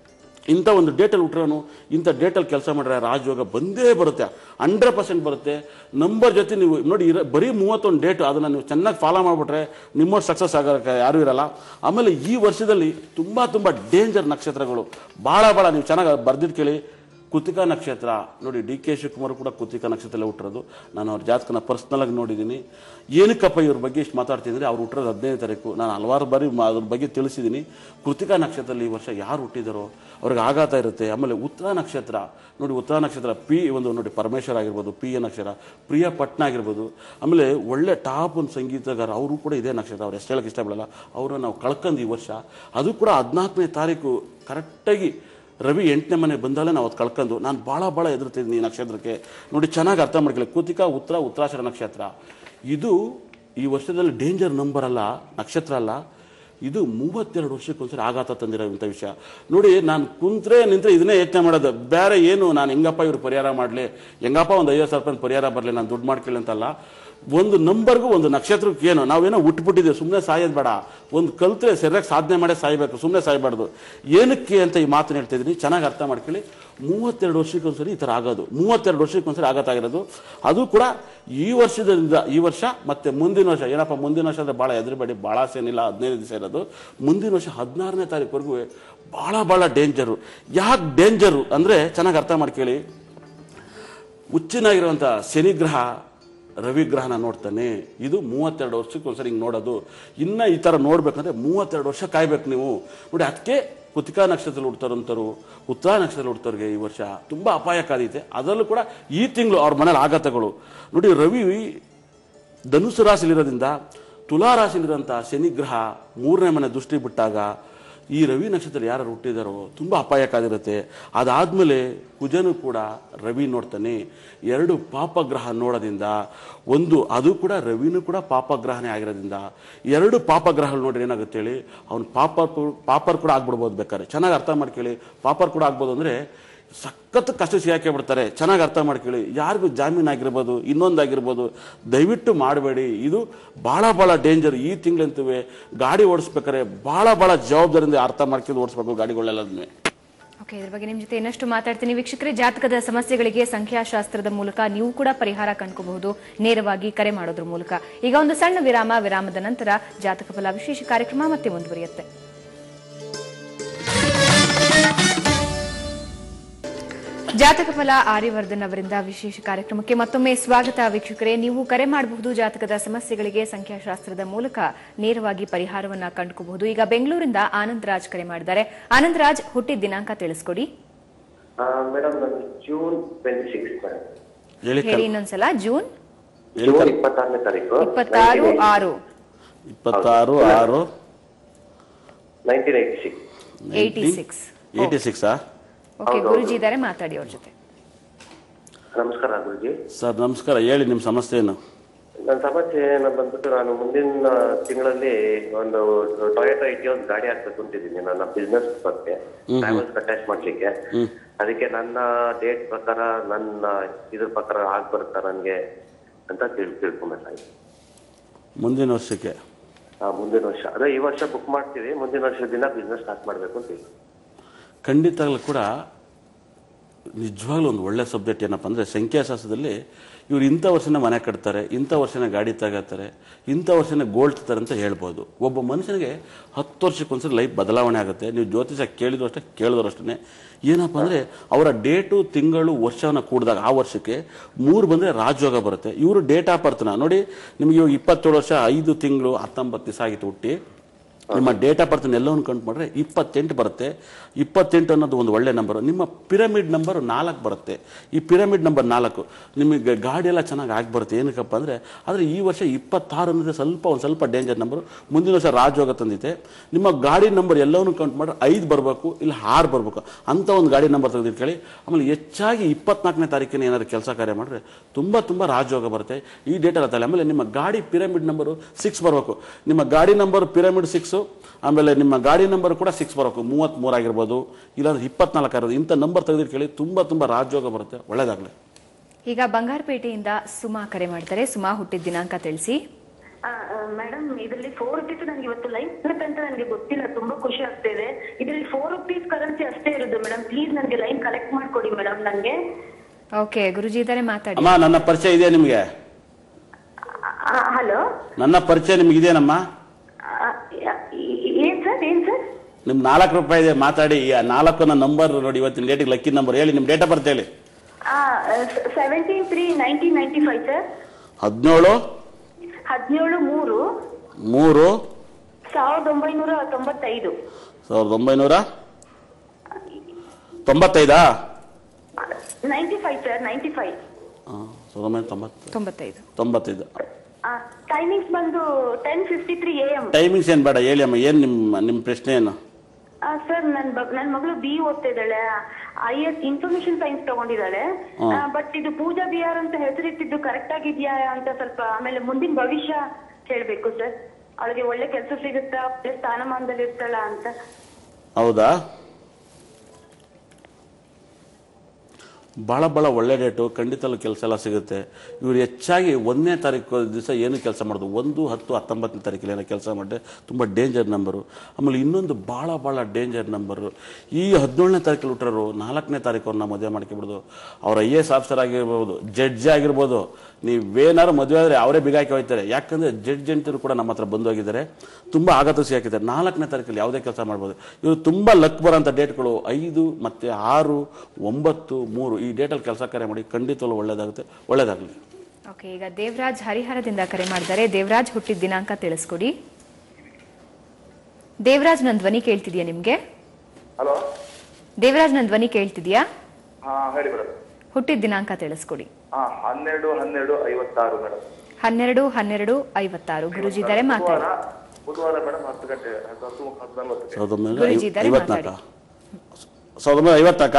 ಇಂಥ ಒಂದು ಡೇಟಲ್ಲಿ ಹುಟ್ಟಿರೋನು ಇಂಥ ಡೇಟಲ್ಲಿ ಕೆಲಸ ಮಾಡಿದ್ರೆ ರಾಜಯೋಗ ಬಂದೇ ಬರುತ್ತೆ ಹಂಡ್ರೆಡ್ ಪರ್ಸೆಂಟ್ ಬರುತ್ತೆ ನಂಬರ್ ಜೊತೆ ನೀವು ನೋಡಿ ಇರ ಬರೀ ಮೂವತ್ತೊಂದು ಡೇಟು ಅದನ್ನು ನೀವು ಚೆನ್ನಾಗಿ ಫಾಲೋ ಮಾಡಿಬಿಟ್ರೆ ನಿಮ್ಮಷ್ಟು ಸಕ್ಸಸ್ ಆಗೋಕ್ಕೆ ಯಾರೂ ಇರಲ್ಲ ಆಮೇಲೆ ಈ ವರ್ಷದಲ್ಲಿ ತುಂಬ ತುಂಬ ಡೇಂಜರ್ ನಕ್ಷತ್ರಗಳು ಭಾಳ ಭಾಳ ನೀವು ಚೆನ್ನಾಗಿ ಬರ್ದಿದ್ದು ಕೇಳಿ ಕೃತಿಕಾ ನಕ್ಷತ್ರ ನೋಡಿ ಡಿ ಕೆ ಶಿವಕುಮಾರ್ ಕೂಡ ಕೃತಿಕಾ ನಕ್ಷತ್ರದಲ್ಲಿ ಹುಟ್ಟಿರೋದು ನಾನು ಅವ್ರ ಜಾತಕನ ಪರ್ಸ್ನಲಾಗಿ ನೋಡಿದ್ದೀನಿ ಏನಕ್ಕಪ್ಪ ಇವ್ರ ಬಗ್ಗೆ ಇಷ್ಟು ಮಾತಾಡ್ತಿದ್ರೆ ಅವ್ರು ಹುಟ್ಟಿರೋದು ಹದಿನೈದು ತಾರೀಕು ನಾನು ಹಲವಾರು ಬಾರಿ ಮ- ಅದ್ರ ಬಗ್ಗೆ ತಿಳಿಸಿದ್ದೀನಿ ಕೃತಿಕಾ ನಕ್ಷತ್ರದಲ್ಲಿ ಈ ವರ್ಷ ಯಾರು ಹುಟ್ಟಿದಾರೋ ಅವ್ರಿಗೆ ಆಘಾತ ಇರುತ್ತೆ ಆಮೇಲೆ ಉತ್ತರ ನಕ್ಷತ್ರ ನೋಡಿ ಉತ್ತರ ನಕ್ಷತ್ರ ಪಿ ಒಂದು ನೋಡಿ ಪರಮೇಶ್ವರ ಆಗಿರ್ಬೋದು ಪಿ ಎ ನಕ್ಷತ್ರ ಪ್ರಿಯ ಪಟ್ನ ಆಗಿರ್ಬೋದು ಆಮೇಲೆ ಒಳ್ಳೆ ಟಾಪ್ ಒಂದು ಸಂಗೀತಗಾರ ಅವರು ಕೂಡ ಇದೇ ನಕ್ಷತ್ರ ಅವ್ರು ಎಷ್ಟು ಹೇಳಕ್ಕೆ ಇಷ್ಟಪಡಲ್ಲ ಅವರು ನಾವು ಕಳ್ಕೊಂಡು ಈ ವರ್ಷ ಅದು ಕೂಡ ಹದಿನಾಲ್ಕನೇ ತಾರೀಕು ಕರೆಕ್ಟಾಗಿ ರವಿ ಎಂಟನೇ ಮನೆ ಬಂದಾಲೆ ನಾವು ಅದು ಕಳ್ಕೊಂಡು ನಾನು ಭಾಳ ಭಾಳ ಎದುರ್ತಿದ್ದೀನಿ ಈ ನಕ್ಷತ್ರಕ್ಕೆ ನೋಡಿ ಚೆನ್ನಾಗಿ ಅರ್ಥ ಮಾಡ್ಕೊಳ್ಳಿ ಕೃತಿಕಾ ಉತ್ತರ ಉತ್ತರಾಶರ ನಕ್ಷತ್ರ ಇದು ಈ ವರ್ಷದಲ್ಲಿ ಡೇಂಜರ್ ನಂಬರ್ ಅಲ್ಲ ನಕ್ಷತ್ರ ಅಲ್ಲ ಇದು ಮೂವತ್ತೆರಡು ವರ್ಷಕ್ಕೊಂದ್ಸರಿ ಆಘಾತ ತಂದಿರೋಂಥ ವಿಷಯ ನೋಡಿ ನಾನು ಕುಂತ್ರೆ ನಿಂತ್ರೆ ಇದನ್ನೇ ಯೋಚನೆ ಮಾಡೋದು ಬೇರೆ ಏನು ನಾನು ಹೆಂಗಪ್ಪ ಇವ್ರು ಪರಿಹಾರ ಮಾಡಲಿ ಹೆಂಗಪ್ಪ ಒಂದು ಐವತ್ತು ಸಾವಿರ ರೂಪಾಯಿ ಪರಿಹಾರ ಬರಲಿ ನಾನು ದುಡ್ಡು ಮಾಡ್ಕೊಳ್ಳಿ ಅಂತಲ್ಲ ಒಂದು ನಂಬರ್ಗೂ ಒಂದು ನಕ್ಷತ್ರಕ್ಕೆ ಏನು ನಾವೇನೋ ಹುಟ್ಬಿಟ್ಟಿದ್ದೀವಿ ಸುಮ್ಮನೆ ಸಾಯೋದು ಬೇಡ ಒಂದು ಕಲ್ತ್ರೆ ಸರಿಯಾಗಿ ಸಾಧನೆ ಮಾಡೇ ಸಾಯ್ಬೇಕು ಸುಮ್ಮನೆ ಸಾಯ್ಬಾರ್ದು ಏನಕ್ಕೆ ಅಂತ ಈ ಮಾತನ್ನ ಹೇಳ್ತಾ ಇದ್ದೀನಿ ಚೆನ್ನಾಗಿ ಅರ್ಥ ಮಾಡ್ಕೊಳ್ಳಿ ಮೂವತ್ತೆರಡು ವರ್ಷಕ್ಕೊಂದ್ಸರಿ ಈ ಥರ ಆಗೋದು ಮೂವತ್ತೆರಡು ವರ್ಷಕ್ಕೊಂದ್ಸರಿ ಆಘಾತ ಆಗಿರೋದು ಅದು ಕೂಡ ಈ ವರ್ಷದಿಂದ ಈ ವರ್ಷ ಮತ್ತೆ ಮುಂದಿನ ವರ್ಷ ಏನಪ್ಪ ಮುಂದಿನ ವರ್ಷ ಅಂದರೆ ಭಾಳ ಎದುರುಬೇಡಿ ಭಾಳ ಸೇನಿಲ್ಲ ಹದಿನೈದು ದಿವಸ ಇರೋದು ಮುಂದಿನ ವರ್ಷ ಹದಿನಾರನೇ ತಾರೀಕುವರೆಗೂ ಭಾಳ ಭಾಳ ಡೇಂಜರು ಯಾಕೆ ಡೇಂಜರು ಅಂದರೆ ಚೆನ್ನಾಗಿ ಅರ್ಥ ಮಾಡ್ಕೊಳ್ಳಿ ಹುಚ್ಚಿನಾಗಿರುವಂಥ ಶನಿಗ್ರಹ ರವಿಗ್ರಹನ ನೋಡ್ತಾನೆ ಇದು ಮೂವತ್ತೆರಡು ವರ್ಷಕ್ಕೆ ಒಂದ್ಸರಿ ಹಿಂಗೆ ನೋಡೋದು ಇನ್ನು ಈ ಥರ ನೋಡ್ಬೇಕಂದ್ರೆ ಮೂವತ್ತೆರಡು ವರ್ಷ ಕಾಯ್ಬೇಕು ನೀವು ನೋಡಿ ಅದಕ್ಕೆ ಕುತಿಕಾ ನಕ್ಷತ್ರದಲ್ಲಿ ಹುಡ್ತಾರಂಥವ್ರು ಉತ್ತರ ನಕ್ಷತ್ರದಲ್ಲಿ ಹುಡ್ತವ್ರಿಗೆ ಈ ವರ್ಷ ತುಂಬ ಅಪಾಯಕಾರಿತೆ ಅದರಲ್ಲೂ ಕೂಡ ಈ ತಿಂಗಳು ಅವ್ರ ಮನೇಲಿ ಆಘಾತಗಳು ನೋಡಿ ರವಿ ಧನುಸು ರಾಶಿಲಿರೋದ್ರಿಂದ ತುಲಾರಾಶಿಲಿರುವಂಥ ಶನಿಗ್ರಹ ಮೂರನೇ ಮನೆ ದೃಷ್ಟಿ ಬಿಟ್ಟಾಗ ಈ ರವಿ ನಕ್ಷತ್ರ ಯಾರು ಹುಟ್ಟಿದಾರೋ ತುಂಬ ಅಪಾಯಕಾಗಿರುತ್ತೆ ಅದಾದಮೇಲೆ ಕುಜನು ಕೂಡ ರವಿ ನೋಡ್ತಾನೆ ಎರಡು ಪಾಪಗ್ರಹ ನೋಡೋದ್ರಿಂದ ಒಂದು ಅದು ಕೂಡ ರವಿನೂ ಕೂಡ ಪಾಪಗ್ರಹನೇ ಆಗಿರೋದ್ರಿಂದ ಎರಡು ಪಾಪಗ್ರಹಗಳು ನೋಡ್ರಿ ಏನಾಗುತ್ತೆ ಹೇಳಿ ಅವ್ನು ಪಾಪರ್ ಕೂ- ಪಾಪರ್ ಕೂಡ ಆಗ್ಬಿಡ್ಬೋದು ಬೇಕಾದ್ರೆ ಚೆನ್ನಾಗಿ ಅರ್ಥ ಮಾಡ್ಕೊಳ್ಳಿ ಪಾಪರ್ ಕೂಡ ಆಗ್ಬೋದು ಅಂದರೆ ಸಖತ್ ಕಷ್ಟ ಸಿಗಾಕೆ ಬಿಡ್ತಾರೆ ಚೆನ್ನಾಗಿ ಅರ್ಥ ಮಾಡ್ಕೊಳ್ಳಿ ಯಾರಿಗೂ ಜಾಮೀನು ಆಗಿರ್ಬೋದು ಇನ್ನೊಂದಾಗಿರ್ಬೋದು ದಯವಿಟ್ಟು ಮಾಡಬೇಡಿ ಇದು ಭಾಳ ಭಾಳ ಡೇಂಜರ್ ಈ ತಿಂಗಳಂತೂ ಗಾಡಿ ಓಡಿಸ್ಬೇಕಾದ್ರೆ ಭಾಳ ಭಾಳ ಜವಾಬ್ದಾರಿಯಿಂದ ಅರ್ಥ ಮಾಡ್ಕೊಂಡು ಓಡಿಸ್ಬೇಕು ಗಾಡಿಗಳೆಲ್ಲದನ್ನೇ ಓಕೆ ಇದ್ರ ಬಗ್ಗೆ ನಿಮ್ ಜೊತೆ ಇನ್ನಷ್ಟು ಮಾತಾಡ್ತೀನಿ ವೀಕ್ಷಕರೇ ಜಾತಕದ ಸಮಸ್ಯೆಗಳಿಗೆ ಸಂಖ್ಯಾಶಾಸ್ತ್ರದ ಮೂಲಕ ನೀವು ಕೂಡ ಪರಿಹಾರ ಕಂಡ್ಕೋಬಹುದು ನೇರವಾಗಿ ಕರೆ ಮಾಡೋದ್ರ ಮೂಲಕ ಈಗ ಒಂದು ಸಣ್ಣ ವಿರಾಮ ವಿರಾಮದ ನಂತರ ಜಾತಕ ಫಲ ವಿಶೇಷ ಕಾರ್ಯಕ್ರಮ ಮತ್ತೆ ಮುಂದುವರಿಯುತ್ತೆ ಜಾತಕ ಫಲ ಆರ್ಯವರ್ಧನ್ ಅವರಿಂದ ವಿಶೇಷ ಕಾರ್ಯಕ್ರಮಕ್ಕೆ ಮತ್ತೊಮ್ಮೆ ಸ್ವಾಗತ ವೀಕ್ಷಕರೇ ನೀವು ಕರೆ ಮಾಡಬಹುದು ಜಾತಕದ ಸಮಸ್ಯೆಗಳಿಗೆ ಸಂಖ್ಯಾಶಾಸ್ತ್ರದ ಮೂಲಕ ನೇರವಾಗಿ ಪರಿಹಾರವನ್ನ ಕಂಡುಕೋಬಹುದು ಈಗ ಬೆಂಗಳೂರಿಂದ ಆನಂದ್ ರಾಜ್ ಕರೆ ಮಾಡಿದ್ದಾರೆ ಆನಂದ್ ರಾಜ್ ಹುಟ್ಟಿದ ದಿನಾಂಕ ತಿಳಿಸ್ಕೊಡಿ ಮೇಡಮ್ ನಮ್ದು ಜೂನ್ ಟ್ವೆಂಟಿ ಸಿಕ್ಸ್ ಮೇಡಮ್ ಹೇಳಿ ಹೇಳಿ ಇನ್ನೊಂದ್ಸಲ ಜೂನ್ ಹೇಳಿ ಜೂನ್ ಇಪ್ಪತ್ತಾರನೇ ತಾರೀಕು ಇಪ್ಪತ್ತಾರು ಆರು ಇಪ್ಪತ್ತಾರು ಆರು nineteen eighty six eighty six eighty ಸಿಕ್ಸಾ ಓಕೆ ಗುರುಜಿ ಇದ್ದಾರೆ ಮಾತಾಡಿ ಅವ್ರ ಜೊತೆ ನಮಸ್ಕಾರ ಗುರುಜಿ ಸರ್ ನಮಸ್ಕಾರ ಹೇಳಿ ನಿಮ್ಮ ಸಮಸ್ಯೆ ಏನು ನನ್ನ ಸಮಸ್ಯೆ ನಾನು ಬಂದ್ಬಿಟ್ಟು ನಾನು ಮುಂದಿನ ತಿಂಗಳಲ್ಲಿ ಒಂದು ಟೊಯೋಟಾ ಇಟಿಯೋಸ್ ಗಾಡಿ ಹಾಕ್ಬೇಕು ಅಂತಿದ್ದೀನಿ ನನ್ನ ಬಿಸ್ನೆಸ್ ಬಗ್ಗೆ ಟ್ರಾವೆಲ್ಸ್ ಅಟ್ಯಾಚ್ ಮಾಡ್ಲಿಕ್ಕೆ ಅದಕ್ಕೆ ನನ್ನ ಡೇಟ್ ಪ್ರಕಾರ ನನ್ನ ಇದ್ರ ಪ್ರಕಾರ ಆಗ್ ಬರುತ್ತಾ ನನಗೆ ಅಂತ ತಿಳ್ ತಿಳ್ಕೊಬೇಕಾಯ್ತು ಮುಂದಿನ ವರ್ಷಕ್ಕೆ ಆ, ಮುಂದಿನ ವರ್ಷ ಅದೇ ಈ ವರ್ಷ ಬುಕ್ ಮಾಡ್ತೀವಿ ಮುಂದಿನ ವರ್ಷದಿಂದ ಬಿಸ್ನೆಸ್ ಸ್ಟಾರ್ಟ್ ಮಾಡ್ಬೇಕು ಅಂತೀವಿ ಖಂಡಿತವಾಗ್ಲೂ ಕೂಡ ನಿಜವಾಗ್ಲೂ ಒಂದು ಒಳ್ಳೆ ಸಬ್ಜೆಕ್ಟ್ ಏನಪ್ಪ ಅಂದರೆ ಸಂಖ್ಯಾಶಾಸ್ತ್ರದಲ್ಲಿ ಇವ್ರು ಇಂಥ ವರ್ಷನೇ ಮನೆ ಕಟ್ತಾರೆ ಇಂಥ ವರ್ಷನೇ ಗಾಡಿ ತಗೋತಾರೆ ಇಂಥ ವರ್ಷನೇ ಗೋಲ್ಡ್ ತರ್ತಾರೆ ಅಂತ ಹೇಳ್ಬೋದು ಒಬ್ಬ ಮನುಷ್ಯನಿಗೆ ಹತ್ತು ವರ್ಷಕ್ಕೊಂದ್ಸರಿ ಲೈಫ್ ಬದಲಾವಣೆ ಆಗುತ್ತೆ ನೀವು ಜ್ಯೋತಿಷ ಕೇಳಿದ್ರು ಅಷ್ಟೇ ಕೇಳಿದ್ರು ಅಷ್ಟೇ ಏನಪ್ಪ ಅಂದರೆ ಅವರ ಡೇಟು ತಿಂಗಳು ವರ್ಷವನ್ನು ಕೂಡಿದಾಗ ಆ ವರ್ಷಕ್ಕೆ ಮೂರು ಬಂದರೆ ರಾಜಯೋಗ ಬರುತ್ತೆ ಇವರು ಡೇಟ್ ಆಫ್ ಬರ್ತ್ನ ನೋಡಿ ನಿಮಗೆ ಇವಾಗ ಇಪ್ಪತ್ತೇಳು ವರ್ಷ ಐದು ತಿಂಗಳು ಹತ್ತೊಂಬತ್ತು ದಿವಸ ಆಗಿತ್ತು ಹುಟ್ಟಿ ನಿಮ್ಮ ಡೇಟ್ ಆಫ್ ಬರ್ತ್ ಎಲ್ಲವನ್ನು ಕಂಡು ಮಾಡಿದ್ರೆ ಇಪ್ಪತ್ತೆಂಟು ಬರುತ್ತೆ ಇಪ್ಪತ್ತೆಂಟು ಅನ್ನೋದು ಒಂದು ಒಳ್ಳೆ ನಂಬರು ನಿಮ್ಮ ಪಿರಮಿಡ್ ನಂಬರ್ ನಾಲ್ಕು ಬರುತ್ತೆ ಈ ಪಿರಮಿಡ್ ನಂಬರ್ ನಾಲ್ಕು ನಿಮಗೆ ಗಾಡಿ ಎಲ್ಲ ಚೆನ್ನಾಗಿ ಆಗಿ ಬರುತ್ತೆ ಏನಕ್ಕಪ್ಪ ಅಂದರೆ ಆದರೆ ಈ ವರ್ಷ ಇಪ್ಪತ್ತಾರು ಅನ್ನೋದು ಸ್ವಲ್ಪ ಒಂದು ಸ್ವಲ್ಪ ಡೇಂಜರ್ ನಂಬರು ಮುಂದಿನ ವರ್ಷ ರಾಜಯೋಗ ತಂದಿದೆ ನಿಮ್ಮ ಗಾಡಿ ನಂಬರ್ ಎಲ್ಲವನ್ನು ಕೌಂಟ್ ಮಾಡಿದ್ರೆ ಐದು ಬರಬೇಕು ಇಲ್ಲ ಆರು ಬರಬೇಕು ಅಂತ ಒಂದು ಗಾಡಿ ನಂಬರ್ ತೆಗೆದಿಟ್ಕೊಳ್ಳಿ ಆಮೇಲೆ ಹೆಚ್ಚಾಗಿ ಇಪ್ಪತ್ನಾಲ್ಕನೇ ತಾರೀಕಿನ ಏನಾದ್ರು ಕೆಲಸ ಕಾರ್ಯ ಮಾಡಿದ್ರೆ ತುಂಬ ತುಂಬ ರಾಜಯೋಗ ಬರುತ್ತೆ ಈ ಡೇಟಲ್ಲಿ ತಲೆ ಆಮೇಲೆ ನಿಮ್ಮ ಗಾಡಿ ಪಿರಮಿಡ್ ನಂಬರು ಸಿಕ್ಸ್ ಬರಬೇಕು ನಿಮ್ಮ ಗಾಡಿ ನಂಬರ್ ಪಿರಮಿಡ್ ಸಿಕ್ಸು ಆಮೇಲೆ ನಿಮ್ಮ ಗಾಡಿ ನಂಬರ್ ಕೂಡ ಸಿಕ್ಸ್ ಬರಬೇಕು ಮೂವತ್ತ್ಮೂರು ಆಗಿರ್ಬೋದು ಇಲ್ಲಾಂದ್ರೆ ಇಪ್ಪತ್ನಾಲ್ಕು ಆಗಿರೋದು ಇಂಥ ನಂಬರ್ ತೆಗೆದಿಟ್ಕೊಳ್ಳಿ ತುಂಬ ತುಂಬ ರಾಜಯೋಗ ಬರುತ್ತೆ ಒಳ್ಳೇದಾಗಲಿ ಈಗ ಬಂಗಾರಪೇಟೆಯಿಂದ ಸುಮಾ ಕರೆ ಮಾಡ್ತಾರೆ ಸುಮಾ ಹುಟ್ಟಿದ ದಿನಾಂಕ ತಿಳಿಸಿ ಮೇಡಮ್ ಇದರಲ್ಲಿ ಫೋರ್ ರುಪೀಸ್ ನನಗೆ ಇವತ್ತು ಲೈಫ್ ಬರುತ್ತೆ ಅಂತ ನನಗೆ ಗೊತ್ತಿಲ್ಲ ತುಂಬಾ ಖುಷಿ ಆಗ್ತಾ ಇದೆ ಇದರಲ್ಲಿ ಫೋರ್ ರುಪೀಸ್ ಕರೆನ್ಸಿ ಅಷ್ಟೇ ಇರೋದು ಮೇಡಮ್ ಪ್ಲೀಸ್ ನನಗೆ ಲೈನ್ ಕಲೆಕ್ಟ್ ಮಾಡ್ಕೊಡಿ ಮೇಡಮ್ ನನಗೆ ಓಕೆ ಗುರುಜಿ ಇದ್ದಾರೆ ಮಾತಾಡಿ ಅಮ್ಮ ನನ್ನ ಪರಿಚಯ ಇದೆಯಾ ನಿಮಗೆ ಹಲೋ ನನ್ನ ಪರಿಚಯ ನಿಮ್ಗೆ ಇದೆಯೇನಮ್ಮ ಏನ್ ಸರ್ ಏನ್ ಸರ್ ನಿಮ್ಮ ನಾಲ್ಕು ರೂಪಾಯಿ ಇದೆ ಮಾತಾಡಿ ಈ ನಾಲ್ಕು ನನ್ನ ನಂಬರ್ ನೋಡಿ ಇವತ್ತಿನ ಡೇಟಿಗೆ ಲಕ್ಕಿ ನಂಬರ್ ಹೇಳಿ ನಿಮ್ಮ ಡೇಟ್ ಆಫ್ ಬರ್ತ್ ಹೇಳಿ seventeen three nineteen ninety five sir ಹದಿನೇಳು ಹದಿನೇಳು ಮೂರು ಮೂರು ಸಾವಿರದ ಒಂಬೈನೂರ ತೊಂಬತ್ತೈದು ಸಾವಿರದ ಒಂಬೈನೂರ ತೊಂಬತ್ತೈದಾ ninety five sir ninety five ಹಾಂ ಸಾವಿರದ ಒಂಬೈನೂರ ತೊಂಬತ್ತು ತೊಂಬತ್ತೈದು ತೊಂಬತ್ತೈದು ಟೈಮಿಂಗ್ಸ್ ಬಂದು ten fifty three A M timings ಏನು ಬೇಡ ಹೇಳಿ ಅಮ್ಮ ಏನು ನಿಮ್ಮ ನಿಮ್ಮ ಪ್ರಶ್ನೆ ಏನು ಸರ್ ನನ್ ಬ- ನನ್ ಮಗಳು ಬಿ ಓದ್ತಾ ಇದ್ದಾಳೆ ಐ ಎಸ್ ಇನ್ಫಾರ್ಮೇಶನ್ ಸೈನ್ಸ್ ತಗೊಂಡಿದ್ದಾಳೆ ಬಟ್ ಇದು ಪೂಜಾ ಬಿಹಾರ್ ಅಂತ ಹೆಸರಿಟ್ಟಿದ್ದು ಕರೆಕ್ಟ್ ಆಗಿದ್ಯಾ ಅಂತ ಸ್ವಲ್ಪ ಆಮೇಲೆ ಮುಂದಿನ ಭವಿಷ್ಯ ಹೇಳ್ಬೇಕು ಸರ್ ಅವಳಿಗೆ ಒಳ್ಳೆ ಕೆಲಸ ಸಿಗುತ್ತಾ ಒಳ್ಳೆ ಸ್ಥಾನಮಾನದಲ್ಲಿ ಇರ್ತಾಳ ಅಂತ ಹೌದಾ ಭಾಳ ಭಾಳ ಒಳ್ಳೆ ಡೇಟು ಖಂಡಿತಲ್ಲೂ ಕೆಲಸ ಎಲ್ಲ ಸಿಗುತ್ತೆ ಇವರು ಹೆಚ್ಚಾಗಿ ಒಂದನೇ ತಾರೀಕು ದಿವಸ ಏನು ಕೆಲಸ ಮಾಡೋದು ಒಂದು ಹತ್ತು ಹತ್ತೊಂಬತ್ತನೇ ತಾರೀಕಲ್ಲಿ ಏನೋ ಕೆಲಸ ಮಾಡಿದ್ರೆ ತುಂಬ ಡೇಂಜರ್ ನಂಬರು ಆಮೇಲೆ ಇನ್ನೊಂದು ಭಾಳ ಭಾಳ ಡೇಂಜರ್ ನಂಬರು ಈ ಹದಿನೇಳನೇ ತಾರೀಕಲ್ಲಿ ಹುಟ್ಟರು ನಾಲ್ಕನೇ ತಾರೀಕು ಅವ್ರನ್ನ ಮದುವೆ ಮಾಡ್ಕೊಬಿಡೋದು ಅವ್ರ ಐ ಎ ಎಸ್ ಆಫೀಸರ್ ಆಗಿರ್ಬೋದು ಜಡ್ಜ್ ಆಗಿರ್ಬೋದು ನೀವೇನಾದ್ರು ಮದುವೆ ಆದರೆ ಅವರೇ ಬಿಗಾಕಿ ಹೋಗ್ತಾರೆ ಯಾಕಂದರೆ ಜಡ್ಜ್ ಅಂತರು ಕೂಡ ನಮ್ಮ ಹತ್ರ ಬಂದು ಹೋಗಿದ್ದಾರೆ ತುಂಬ ಆಘಾತ ಸಿಕ್ಕಿದ್ದಾರೆ ನಾಲ್ಕನೇ ತಾರೀಕಲ್ಲಿ ಯಾವುದೇ ಕೆಲಸ ಮಾಡ್ಬೋದು ಇವರು ತುಂಬ ಲಕ್ ಬರೋಂಥ ಡೇಟ್ಗಳು ಐದು ಮತ್ತು ಆರು ಒಂಬತ್ತು ಮೂರು ಈ ಡೇಟಲ್ಲಿ ಕೆಲಸ ಕಾರ್ಯ ಮಾಡಿ ಖಂಡಿತವೂ ಒಳ್ಳೇದಾಗುತ್ತೆ ಒಳ್ಳೇದಾಗಲಿ ಓಕೆ ಈಗ ದೇವರಾಜ್ ಹರಿಹರದಿಂದ ಕರೆ ಮಾಡಿದ್ದಾರೆ ದೇವರಾಜ್ ಹುಟ್ಟಿದ ದಿನಾಂಕ ತಿಳಿಸ್ಕೊಡಿ ದೇವರಾಜ್ ನನ್ನ ಧ್ವನಿ ಕೇಳ್ತಿದ್ಯಾ ನಿಮ್ಗೆ ಹಲೋ ದೇವರಾಜ್ ನನ್ನ ಧ್ವನಿ ಕೇಳ್ತಿದ್ಯಾ ಹಾ ಹೇಳಿ ಮೇಡಮ್ ಹುಟ್ಟಿದ ದಿನಾಂಕ ತಿಳಿಸ್ಕೊಡಿ ಹಾ ಹನ್ನೆರಡು ಹನ್ನೆರಡು ಐವತ್ತಾರು ಮೇಡಮ್ ಹನ್ನೆರಡು ಹನ್ನೆರಡು ಐವತ್ತಾರು ಗುರುಜಿ ಇದ್ದಾರೆ ಮಾತಾಡಿ ಬುಧವಾರ ಬುಧವಾರ ಮೇಡಮ್ ಹತ್ತು ಗಂಟೆ ಹತ್ತು ಹತ್ತು ಹತ್ತು ನಲ್ವತ್ತಕ್ಕೆ ಸಾವಿರದ ಒಂಬೈನೂರ ಗುರೂಜಿ ಇದ್ದಾರೆ, ಐವತ್ನಾಲ್ಕ ಸಾವಿರದ ಒಂಬೈನೂರ ಐವತ್ನಾಲ್ಕ